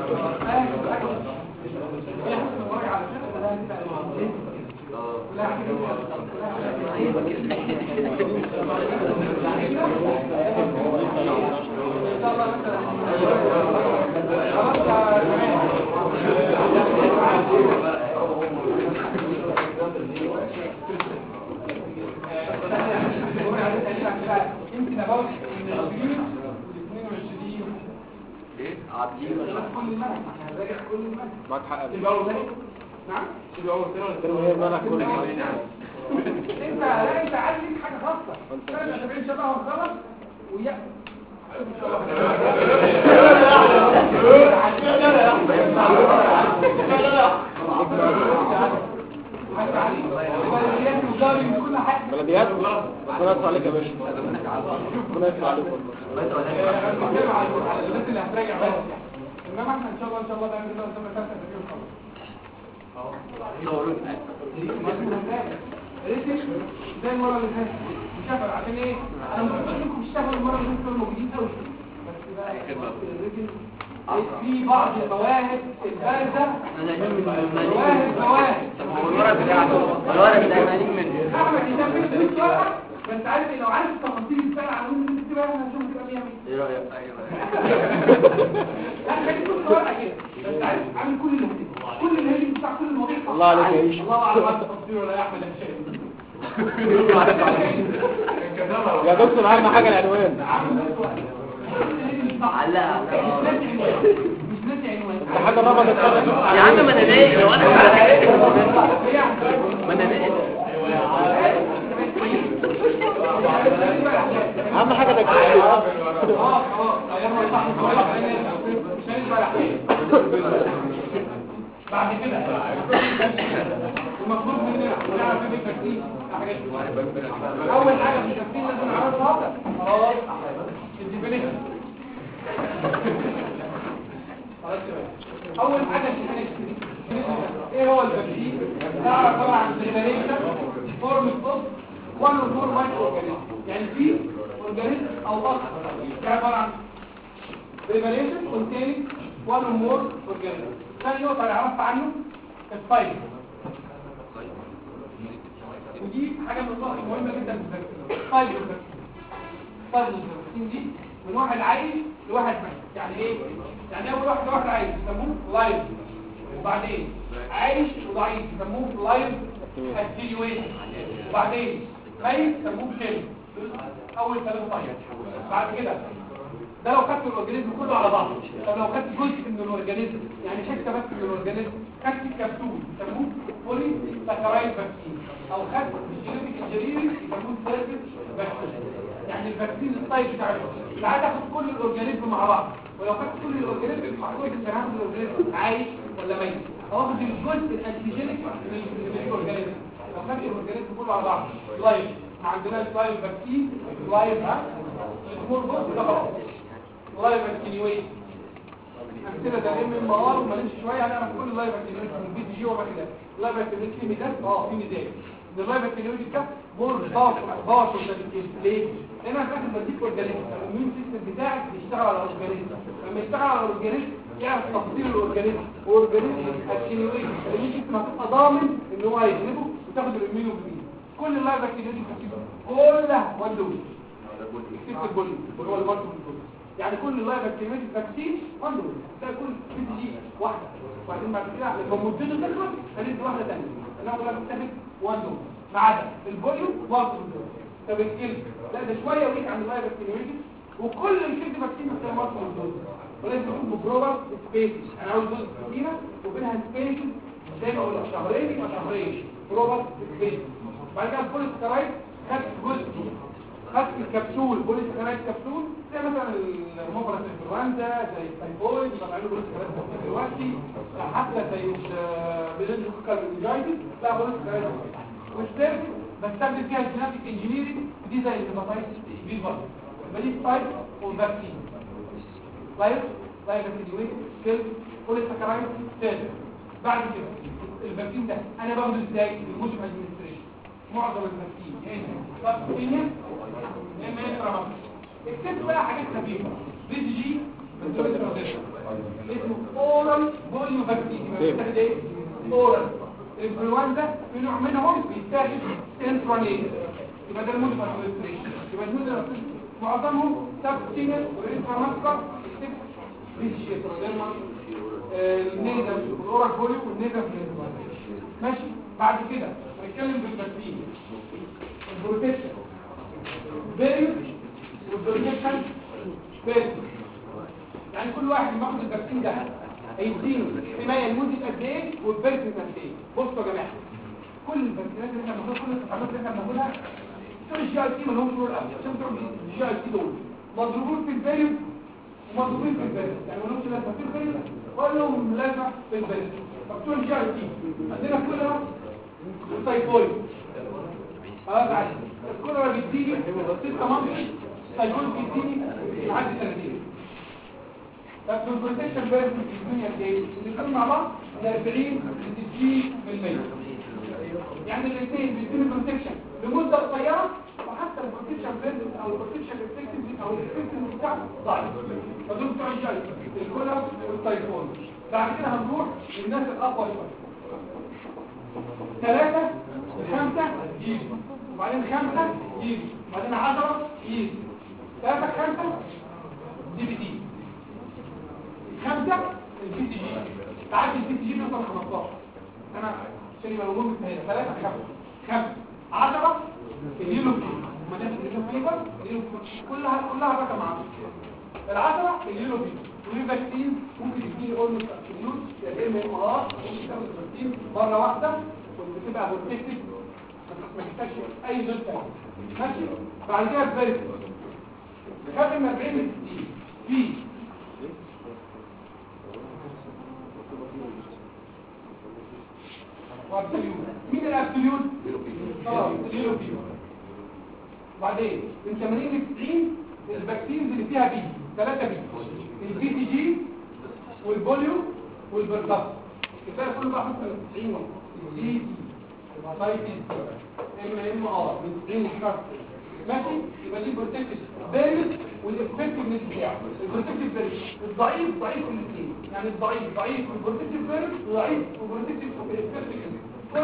يمكن ابوش من 20 و 22 كل المنهج احنا هنراجع كل المنهج معاك حق تبقى اول ثاني نعم تبقى اول ثاني ولا ترم هي المنهج كله انت لا انت عايز ليك حاجه خاصه سنه 70 شبه وخلص ويا بلديات ربنا يستر عليك يا باشا ربنا يستر عليك والله الناس اللي هتراجع بس يعني انما احنا ان شاء الله ان شاء الله ده عندنا سنه ثالثه تدريب خلاص زي المره اللي فاتت مشافر عشان ايه انا متفق انكم تشتغلوا المره اللي انتم موجودين قوي بس بقى الريتم في بعض المواهب البارزه مواهب مواهب الورق بتاعه الورق بتاع مالك منه احمد يسافر في الورقه بس عارف إيه، لو عارف التفاصيل السنه على وين انت تبقى انا هشوف تبقى 100 ايه رايك ايوه لا خليك في الورقه كده بس عارف عامل كل اللي هديك كل اللي هديك بتاع كل المواضيع الله عليك يا عيش. الله اعلم انت تفصيل ولا يا احمد يا شيخ يا دكتور اهم حاجه العنوان علقها مش ناسي عنوان ده حاجه رمضت كده يا عم ما انا نايم لو انا ما انا نايم اهم حاجه انك خلاص خلاص ايام صح مش هنسمع الحين بعد كده المفروض مننا نعرف ايه التكتيك اول حاجه في التكتيك لازم نعرفها خلاص الديفينيشن خلاص كده اول حاجه الديفينيشن ايه هو التكتيك تعرف طبعا عن الريفاليشن فورم اوف وان اور مور مايكرو اورجانيزم يعني في اورجانيزم او اكثر ده عباره عن ريفاليشن containing one or more organism ثاني نقطه اللي عرفت عنه الفايبر ودي حاجه من النقط المهمه جدا في الفاكسين فايبر الفاكسين فايبر الفاكسين دي من واحد عايش لواحد ميت يعني ايه يعني اول واحد واحد عايش يسموه لايف وبعدين عايش وضعيف يسموه لايف اتنيويشن وبعدين ميت يسموه كيل اول ثلاث طيب بعد كده ده لو خدت الاورجانيزم كله على بعضه طب لو خدت جزء من الاورجانيزم يعني حته بس من الاورجانيزم خدت الكبسول يسموه بولي ساكرايد فاكسين او خدت الجينيتيك انجينيرنج يسموه سيرفيس فاكسين يعني الفاكسين الطيب بتاع الفاكسين ساعات اخد كل الاورجانيزم مع بعض ولو خدت كل الاورجانيزم هقول انت هاخد الاورجانيزم عايش ولا ميت او اخد الجزء الانتيجينيك من الاورجانيزم لو خدت الاورجانيزم كله على بعض لايف ما عندناش لايف فاكسين لايف ها الامور بص ده خلاص لايف اتنيويت امثله ده ام ام ار وماليش شويه هنعرف كل لايف اتنيويت من بي جي وما كده لايف اتنيويت فيه ميزات اه في ميزات ان اللايف اتنيويت ده مور باور باور ليه لان انا فاكر بديك اورجانيزم الاميون سيستم بتاعك بيشتغل على الاورجانيزم لما يشتغل على الاورجانيزم يعرف تفاصيل الاورجانيزم واورجانيزم اتنيويت الاميون سيستم هتبقى ضامن ان هو هيجنبه وتاخد الاميونوجلوبين كل اللايف اتنيويت كلها وان دوز اكتبت البولي هو المالتيبل يعني كل لايف اكتيفيتي فاكسين عنده ده كل بي جي واحده وبعدين بعد كده لما مدته تخلص هندي واحده ثانيه انا بقول لك بتاخد وان دوز ما عدا البوليو مالتيبل دوز طب الكيل لا ده شويه ويك عن اللايف اكتيفيتي وكل الكيل فاكسين محتاج مالتيبل دوز ولازم يكون ببروبر سبيس انا عاوز دوز كتيره وبينها سبيس زي ما قلت شهرين يبقى شهرين بروبر سبيس بعد كده البوليس كرايت خدت جزء خدت الكبسول بوليس كرايت كبسول زي مثلا المبرة الانفلونزا زي التايفويد بنعمله بوليس كرايت كبسول دلوقتي حتى زي بلد الكوكر بالجايدس لا بوليس كرايت كبسول والثالث بستخدم فيها الجيناتيك انجينيرنج دي زي الهيباتايتس بي برضه يبقى دي تايب اوف فاكسين لايف لايف اتنيويت كيل بوليس كرايت ثالث بعد كده الفاكسين ده انا باخده ازاي الموت ادمنستريشن معظم الفاكسين يا اما سبكتينيا يا اما انتراماسكس اكتب بقى حاجات خفيفه بي جي اسمه اورال بوليو فاكسين يبقى بيتاخد ايه اورال الانفلونزا في نوع منهم بيتاخد انترانيز يبقى ده المود ادمنستريشن يبقى المود معظمهم سبكتينيا والانتراماسكس اكتب بي جي النيزل والاورال بوليو والنيزل ماشي بعد كده هنتكلم بالفاكسين البروتكشن فيريوس والبروتكشن فيريوس يعني كل واحد لما ياخد الفاكسين ده هيديله حمايه لمده قد ايه والفيريوس قد ايه بصوا يا جماعه كل الفاكسينات اللي احنا بناخدها كل التطعيمات اللي احنا بناخدها دول الجي اي تي ما لهمش دور قوي عشان بتوع الجي اي تي دول مضروبين في الفيريوس ومضروبين في الفيريوس يعني ما لهمش لازمه في الفيريوس ولا لهم لازمه في الفيريوس فبتوع الجي اي تي عندنا كلها التايفويد خلاص عادي الكوليرا بيديني ستة منطقة التايفويد بيديني لحد سنتين طب البروتكشن فيرس بيديني قد ايه؟ الاثنين مع بعض من 40 ل 60% يعني الاثنين بيديني بروتكشن لمدة قصيرة وحتى البروتكشن فيرس او البروتكشن افكتيف او الافكتيف بتاعه ضعيف فدول بتوع الجاي الكوليرا والتايفويد بعد كده هنروح للناس الاقوى شويه ثلاثة خمسة يجوا وبعدين خمسة يجوا وبعدين عشرة يجوا ثلاثة خمسة دي بي دي خمسة البي سي جي تعدي البي سي جي بيوصل 15 انا عشان يبقى الامور متهيئة ثلاثة خمسة خمسة عشرة اليلو فيبر ما دام اليلو فيبر اليلو فيبر كلها كلها رقم عشرة العشرة اليلو فيبر والفاكسين ممكن يديني اولموست ابسوليوت يا اما ام ار ممكن تاخد الفاكسين مرة واحدة وتبقى بروتكتد ما تحتاجش اي زول تاني ماشي بعد كده الفيرس خدم 40 ل 60 في وابسوليوت مين الابسوليوت؟ اه اليورو فيبر وبعدين من 80 ل 90 الفاكسينز اللي فيها بي ثلاثة بي البي سي جي والبوليو والبرصاص الباقي كله بقى حط من 90 دي دي هيباتايتس ام ام ار من 90 لحد ماشي يبقى دي بروتكتيف بيريد والافكتفنس بتاعه البروتكتيف بيريد الضعيف ضعيف في الاثنين يعني الضعيف ضعيف في البروتكتيف بيريد وضعيف في البروتكتيف الافكتفنس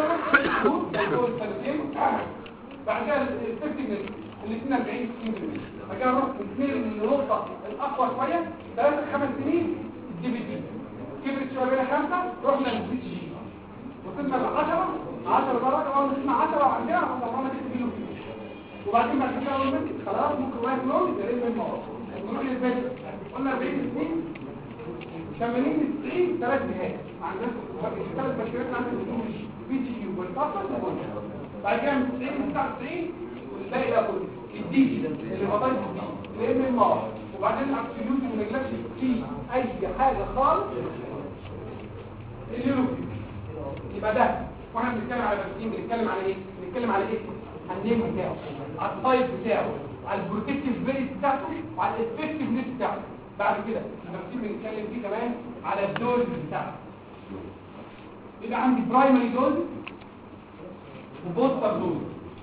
بعد كده الافكتفنس الاثنين 40 60% بعد كده نروح الاثنين النقطه الاقوى شويه 3 5 سنين الدي بي دي كبرت شويه بين خمسه رحنا للبي جي وصلنا ل 10 10 درجه اول ما نسمع 10 وبعد كده رحنا نكتب له وبعدين بعد كده اول ما خلاص ممكن واحد لون يتقرب من الموضوع نروح للبيت قلنا 40 سنين 80 90 ثلاث جهات عندنا ثلاث بكتيريات عندنا بي جي يو والفصل بعد كده من 90 ل 99 والباقي بقى كله الدي جي اللي بطايق الدي اللي ام ار وبعدين الابسوليوت ما نجلكش فيه اي حاجه خالص اللي له يبقى ده واحنا بنتكلم على فاكسين بنتكلم على ايه بنتكلم على ايه على النيم بتاعه على التايب بتاعه على البروتكتيف فيريت بتاعته وعلى الافكتيفنس بتاعته بعد كده الفاكسين بنتكلم فيه كمان على الدوز بتاعته يبقى عندي برايمري دوز وبوستر دوز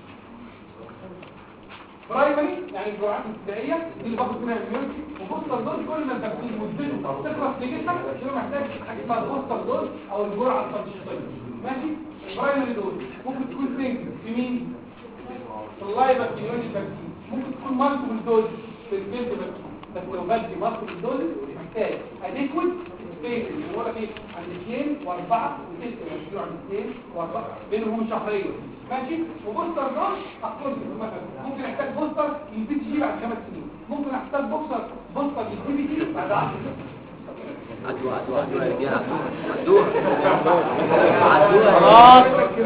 برايمري يعني الجرعات الابتدائيه دي اللي باخد منها الميونتي وبوستر دوز كل ما الفاكسين مدته تخلص في جسمك يبقى محتاج حاجه اسمها بوستر دوز او الجرعه التنشيطيه ماشي البرايمري دوز ممكن تكون سنجل في مين في اللايف اكتيفيتي فاكسين ممكن تكون مالتيبل دوز في الفيلد فاكسين بس لو بدي مالتيبل دوز محتاج اديكويت سبيس اللي هو لك ايه عند 2 و4 و6 يعني عند 2 و4 بينهم شهرين ماشي وبوستر دوز اقول مثلا ممكن احتاج بوستر للبي جي بعد خمس سنين ممكن احتاج بوستر بوستر للبي جي بعد 10 سنين عدوا عدوا عدوا يا رجاله عدوا عدوا خلاص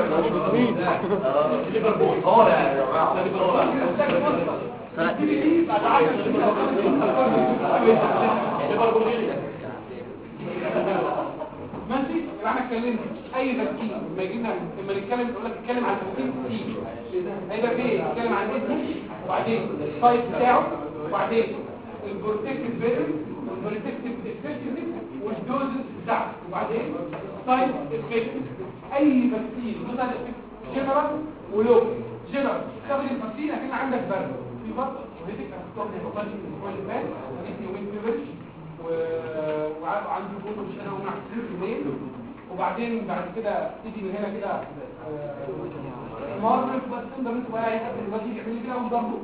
ليفربول هو يا جماعه ممكن احتاج بوستر صلاة للبي جي بعد 10 سنين أو خمس سنين. ليفربول ماشي يبقى احنا اتكلمنا اي فاكسين لما يجي لنا لما نتكلم يقول لك اتكلم عن فاكسين سي هيبقى ايه نتكلم عن اسمه وبعدين السايت بتاعه وبعدين البروتكتيف فيرنس والبروتكتيف افكتيفنس والدوزز بتاعته وبعدين السايت افكتيف اي فاكسين مثلا جنرال ولوكال جنرال تاخد الفاكسين اكن عندك برد في فتره وهيك هتستخدم الاسبوع اللي فات جبت يومين فيفرش و- وعنده فوتو مش انا ومع كتير الليل وبعدين بعد كده تيجي من هنا كده آه، مرة بس تقدر انت بقى اي حد دلوقتي يعمل لي كده وضربه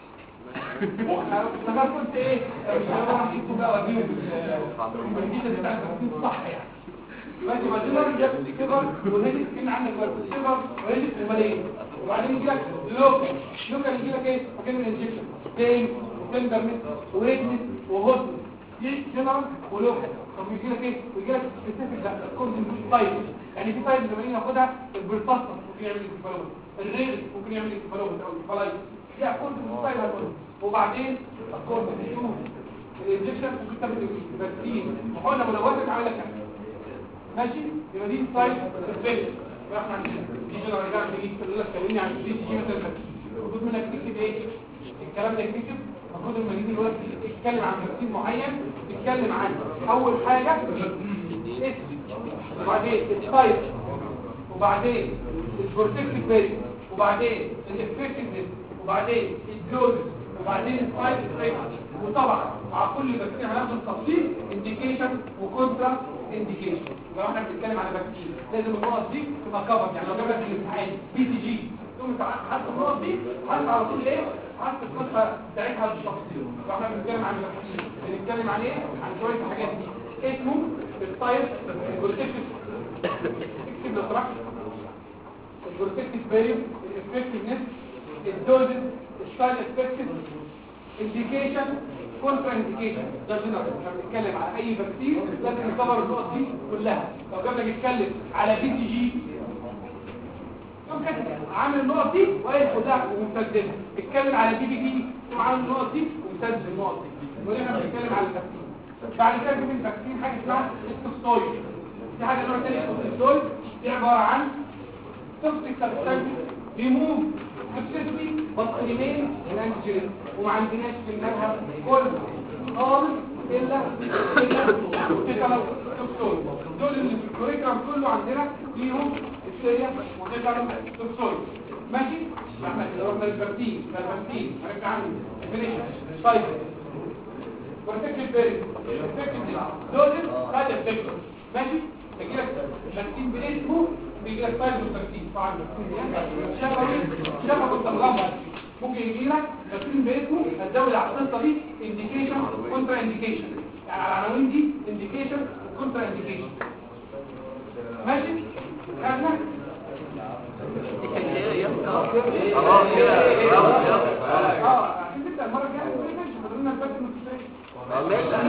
انا كنت ايه مش هروح اجيبه بقى واجيبه بالمنجيزه بتاعت التفكير صح يعني ماشي ما تقدر جاب كبر وهدي كان عندك برضه كبر وهدي وملايين وبعدين يجي لك لوكال لوكال يجي لك ايه مكان الانجكشن بين وتندرنس وهيدنس وهوتنس في جنرال ولوكال طب يجي لك ايه يجي لك سبيسيفيك لا كونسنت تايب يعني في تايب زمان ناخدها البرتصه ممكن يعمل انتفالوبس الغير ممكن يعمل انتفالوبس او انتفالايت لا كونسنت تايب هتقول وبعدين الكورتيك شوف الانجكشن ممكن تاخد الفاكسين وحقنا ملوثه تعمل لك كده. ماشي يبقى دي سايد افكت احنا عندنا دي جنرال رجع دي يقول لك كلمني عن دي تيجي مثلا المفروض منك تكتب ايه الكلام ده يتكتب المفروض لما نيجي دلوقتي تتكلم عن فاكسين معين تتكلم عن اول حاجه اسم وبعدين السايد وبعدين البروتكتيف بيري وبعدين الافكتفنس وبعدين الدوز وبعدين السايد افكت وطبعا مع كل فاكسين هناخد تفصيل انديكيشن وكونترا انديكيشن لو احنا بنتكلم على فاكسين لازم النقط دي تبقى كفر يعني لو جاب لك في الامتحان بي سي جي تقوم حاسس النقط دي حاسس على طول ايه حاسس القصه بتاعتها بالتفصيل لو احنا بنتكلم عن الفاكسين بنتكلم عن ايه عن شويه الحاجات دي اسمه التايب البروتكتيف اكتب لو سمحت البروتكتيف فاليو الافكتفنس الدوزز السايد افكتس انديكيشن كونترا انديكيشن ده جنرال احنا بنتكلم على اي فاكسين لازم نكفر النقط دي كلها لو جبنا نتكلم على بي سي جي يوم كده عامل النقط دي وقايل كلها ومسددها اتكلم على بي بي دي يقوم عامل النقط دي ومسدد النقط دي ودي احنا بنتكلم على الفاكسين بعد كده في الفاكسين حاجه اسمها التوكسويد في حاجه نوع تاني التوكسويد دي عباره عن توكسيك سبستانس ريموف توكسيسيتي بس ريمين الانجين وما عندناش في المذهب كل خالص الا الا تيتانوس توكسويد دول اللي في الكوريكرام كله عندنا فيهم السيريا وتيتانوس توكسويد ماشي احنا رحنا للبرتين البرتين هنرجع عنه definition طيب protected berry effective doses side effects ماشي تجي لك بكتين باسمه بيجي لك فايل بكتين طبعا شفوي شفوي التغمر ممكن يجي لك بكتين باسمه هتزود على القصه دي انديكيشن كونترا انديكيشن يعني على العناوين دي انديكيشن وكونترا انديكيشن ماشي خدنا خلاص كده خلاص كده اه عشان تبدا المره الجايه ما تقولش بدلنا الباقي من الكتاب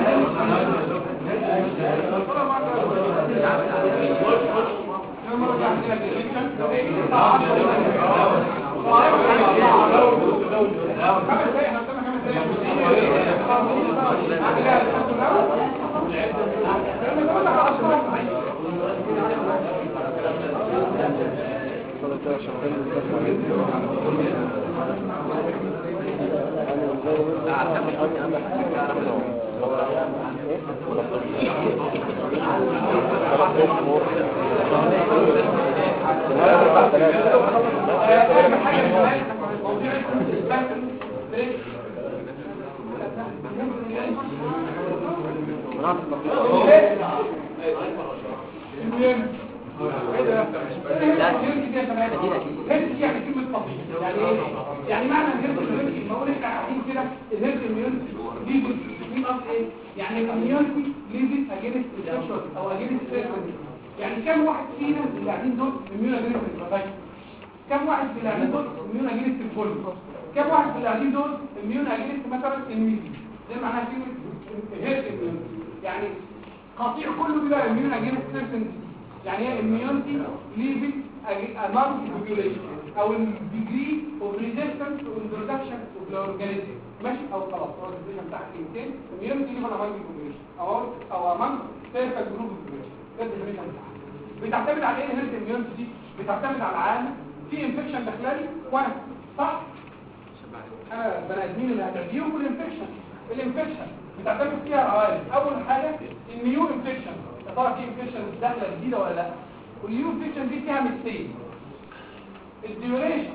يعني كلمة طبيعي يعني ايه؟ يعني معنى الهيرد immunity ما اقول احنا قاعدين كده الهيرد immunity ليفل في قصد ايه؟ يعني الاميونتي ليفل اجينست السكشوال او اجينست السيرفنت يعني كم واحد فينا اللي قاعدين دول اميون اجينست الفايت كم واحد في اللي قاعدين دول اميون اجينست الفول كم واحد في اللي قاعدين دول اميون اجينست مثلا الميزي ده معناها كلمة هيرد immunity يعني قطيع كله بيبقى اميون اجينست سيرفنت يعني هي immunity leaving among the population او الديجري اوف ريزيستنس والانترودكشن اوف الاورجانيزم ماشي او خلاص هو الديفينيشن بتاع كلمتين immunity leaving among the population او او among certain group of population ده الديفينيشن بتاعها بتعتمد على ايه هنا الاميونتي دي بتعتمد على العالم في انفكشن داخلي وانا صح انا بني ادمين اللي هتديهم الانفكشن الانفكشن بتعتمد فيها عوامل اول حاجه النيو انفكشن يا ترى في انفكشن داخله جديده ولا لا والنيو انفكشن دي فيها ميزتين الديوريشن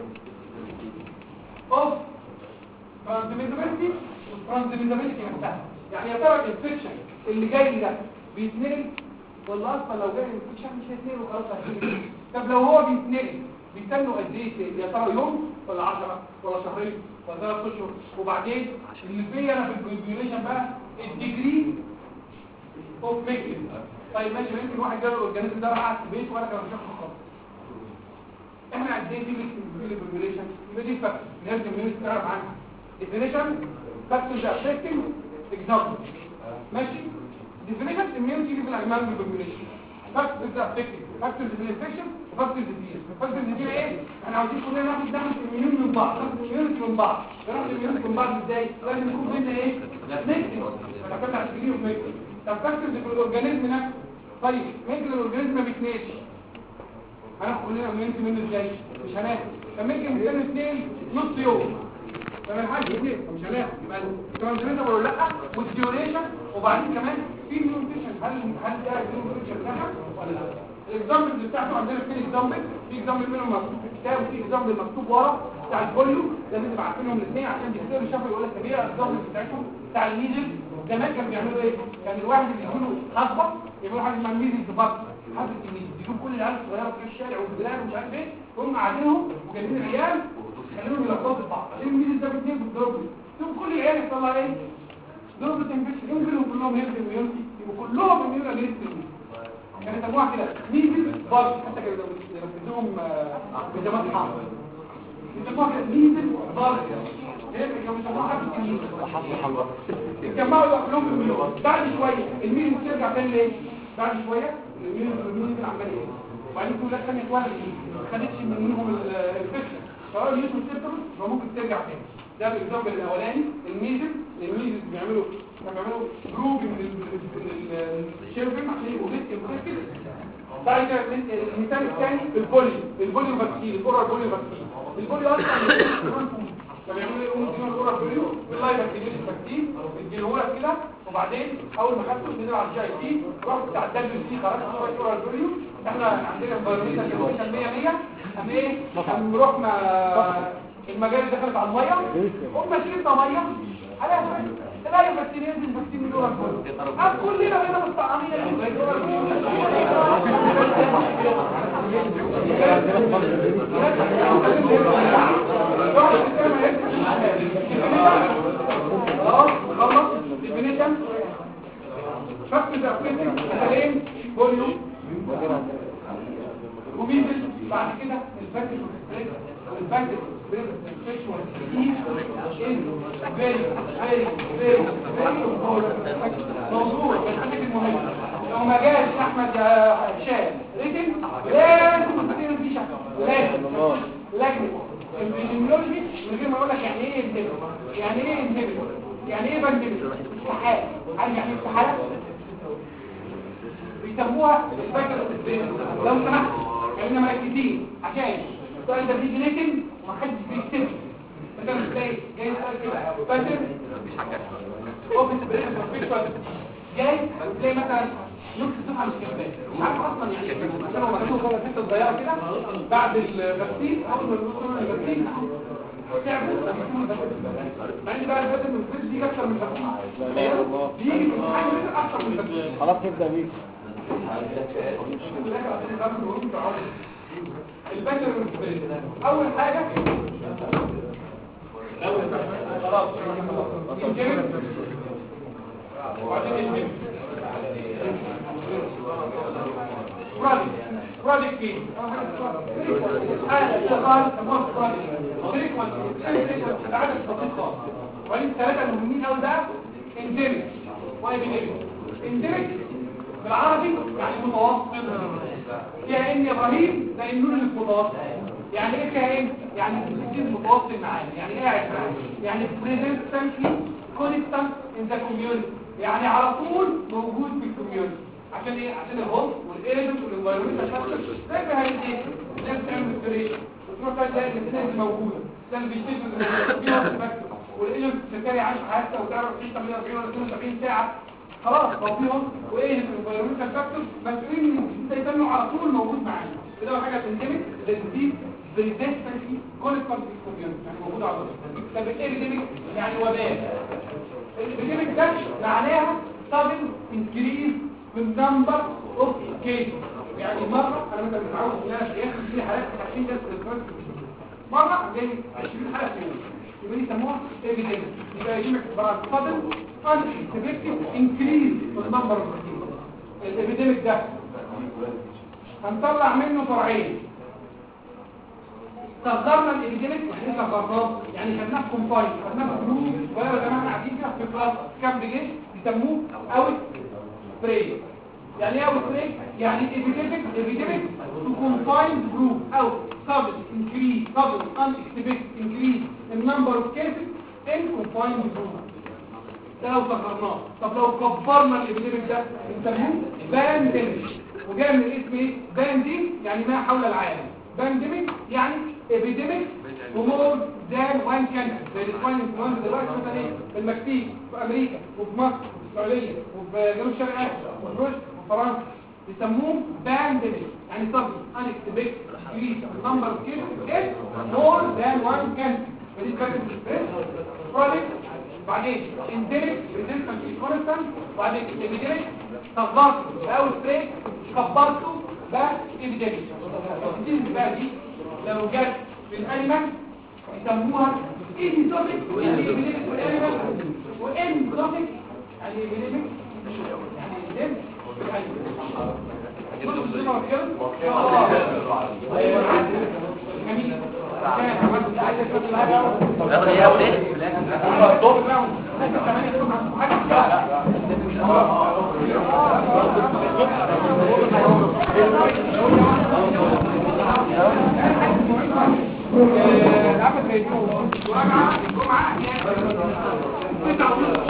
اوف ترانسميتابيلتي والترانسميتابيلتي نفسها يعني يا ترى الانفكشن اللي جاي ده بيتنقل ولا اصلا لو جاي الانفكشن مش هيتنقل وخلاص هيتنقل طب لو هو بيتنقل بيستنوا قد ايه يا ترى يوم ولا 10 ولا شهرين ولا ثلاث اشهر وبعدين اللي فيا انا في الديوريشن بقى الديجري اوف ميكنج طيب ماشي يمكن واحد جاله الاورجانيزم ده قاعد في بيته وانا كان مش خالص احنا قد ايه دي في البوبوليشن يبقى دي فاكتور لازم نعرف عنها ديفينيشن فاكتورز افكتنج اكزامبل ماشي ديفينيشن immunity في الاجمال بالبوبوليشن فاكتورز افكتنج فاكتورز في الانفكشن وفاكتورز دي فاكتورز دي ايه احنا عاوزين كلنا ناخد ناخد الاميون من بعض ناخد الاميونتي من بعض ناخد الاميونتي من بعض ازاي لازم يكون بينا ايه ميكس فكرنا على التجريب ميكس طب فاكتورز في الاورجانيزم نفسه طيب ممكن الاورجانيزم ما بيتنقلش هناخد كلنا اميونتي منه ازاي مش هناخد طب ممكن نستنى اثنين نص يوم طب الحاج اثنين مش هناخد يبقى الترانسميتر ولا لا والديوريشن وبعدين كمان في ميوتيشن هل هل ده ميوتيشن نفع ولا لا الاكزامبل اللي بتاعته عندنا في اكزامبل في اكزامبل منهم مكتوب في الكتاب وفي اكزامبل مكتوب ورا بتاع البوليو لازم تبقى عارفينهم الاثنين عشان بيختاروا شافوا يقول لك طب ايه الاكزامبل بتاعتهم بتاع الميزل زمان كانوا بيعملوا ايه كان الواحد اللي يجيله خصبه يعملوا حاجه اسمها ميزل ديبارت حاجه الميزل يجيبوا كل العيال الصغيره في الشارع وفي البلاد ومش عارف ايه هم قاعدينهم وجايبين العيال خليهم يلخبطوا بعض عشان الميزل ده بيتنين في الضرب ثم كل العيال يحصل لها ايه ضرب تنفكشن يمكن كلهم يلزم الميونتي يبقوا كلهم الميون اجريست كانوا يسموها كده ميزل بارت حتى كانوا بيسموهم بجماعه حمر يسموها كده ميزل بارت كانوا بيسموها حاجه كده يتجمعوا يبقى كلهم في الميون بعد شويه الميزل ترجع تاني ليه بعد شويه الميزل الميزل عمال ايه وبعدين كل ثانيه اتولد ما خدتش منهم الفكره سواء اليوتيوب سيستم فممكن ترجع تاني ده الاكزامبل الاولاني الميزل الميزل بيعملوا كانوا بيعملوا جروب من الشيرفين عشان يبقوا بيت انفكتد بعد كده المثال الثاني البولي البولي فاكسين الاورال بولي فاكسين البولي اصلا فبيعملوا ايه ممكن يقولوا الاورال بولي واللايف فاكسين فاكسين يديله لك كده وبعدين اول ما خدته نزل على الجي اي تي رحت بتاع الدبليو سي خرجت شويه صوره الفيديو احنا عندنا انفايرمنتال كونديشن 100 100 قام ايه قام رحنا المجال دخلت على الميه قمنا شربنا ميه على تلاقي فاكسين ينزل فاكسين من دول كله قام كلنا بقينا مستعمين خلاص خلص ديفينيشن فك تأكيد مثالين فوليوم وبينزل بعد كده الفك والسبريد والفك والسبريد السكشوال فيري فيري فيري فيري موضوع الحاجات المهمة لو ما جاش احمد شاه ريتم لازم تكتب فيه شكل لازم لازم البيولوجي من غير ما اقول لك يعني ايه انهبل يعني ايه انهبل يعني ايه بنهبل استحاله عارف يعني ايه استحاله بيسموها الفاكر لو سمحت خلينا مركزين عشان السؤال ده بيجي ريتم وما حدش بيكتبه مثلا تلاقي جاي سؤال كده فاكر اوفيس بريشن بروفيشنال جاي تلاقي مثلا نص صفحه مش كفايه مش عارف اصلا يعني ايه عشان لو مكتوب جوه الحته الصغيره كده بعد الغسيل اول ما الوصول للغسيل تعمل مع ان بقى البدل من الفيس دي اكتر من الغسيل بيجي من حاجه اكتر من الغسيل خلاص نبدأ بيك البشر اول حاجه خلاص الجيم وبعدين الجيم برادك برادك فين هذا شغال تمام برادك فريكوانت فريكوانت عدد بسيط خالص وبعدين الثلاثه المهمين قوي بقى انديميك وايبيديميك انديميك بالعربي يعني متوسط فيها ان يا ابراهيم ده النور اللي في متوسط يعني ايه فيها ان يعني التركيز متوسط معانا يعني ايه قاعد معانا يعني presently constant in the community يعني على طول موجود في الكوميونتي عشان ايه عشان الهوم والايريدنت والانفايرمنت زي ما هي ايه الناس بتعمل ستريشن وتروح بقى تلاقي الناس موجوده ده اللي بيشتغل في وقت مكتب والايجنت السكري عايش حياته وتعرف تعيش 48 ولا 72 ساعه خلاص توفيهم وايه الانفايرمنتال فاكتورز مسؤولين ان انت يتم على طول موجود معانا كده أول حاجه بتندمج ده تزيد بريزنتنسي كونستانت كوميونتي يعني موجود على طول طب الابيديميك يعني وباء الابيديميك ده معناها sudden increase في النمبر اوف كيس يعني مره انا مثلا متعود ان انا في اخر في حالات 50 ناس في مره جاي 20 حاله في اليوم يبقى دي يسموها epidemic يبقى يجيبك بعد sudden unexpected increase في النمبر اوف كيس الابيديميك ده هنطلع منه فرعين صدرنا الابيديميك واحنا صدرناه يعني خدناه في كومباين خدناه في جروب ولا زي ما احنا قاعدين كده في كلاس كام جيش بيسموه اوت سبراي يعني ايه اوت سبراي يعني ابيديميك ابيديميك تو كومباين جروب او sudden increase sudden unexpected increase in number of cases in confined group ده لو صغرناه طب لو كبرنا الابيديميك ده بنسموه بانديميك وجاي من الاسم ايه باندي يعني ما حول العالم بانديميك يعني ابيديميك ومور ذان وان كان زي الاسوان انفلونزا دلوقتي مثلا ايه في المكسيك في امريكا وفي مصر وفي السعوديه وفي جنوب شرق اسيا وفي روسيا وفرنسا يسموه بانديميك يعني صبي انكتبك انكريز نمبر اوف كيسز مور ذان وان كان فدي كانت برودكت بعدين انديميك ريزيستنس كونستانت بعدين ابيديميك صغرته او ستريك كبرته ده ابيديميك الديزيز بقى دي لو جت في الانيمال يسموها ايزوتيك يعني ابيديميك في الانيمال وانزوتيك يعني ابيديميك يعني ابيديميك في الانيمال بصوا الصورة كده اه جميل كان عملت عايز اشوف حاجه اخر يا وليه العمل زي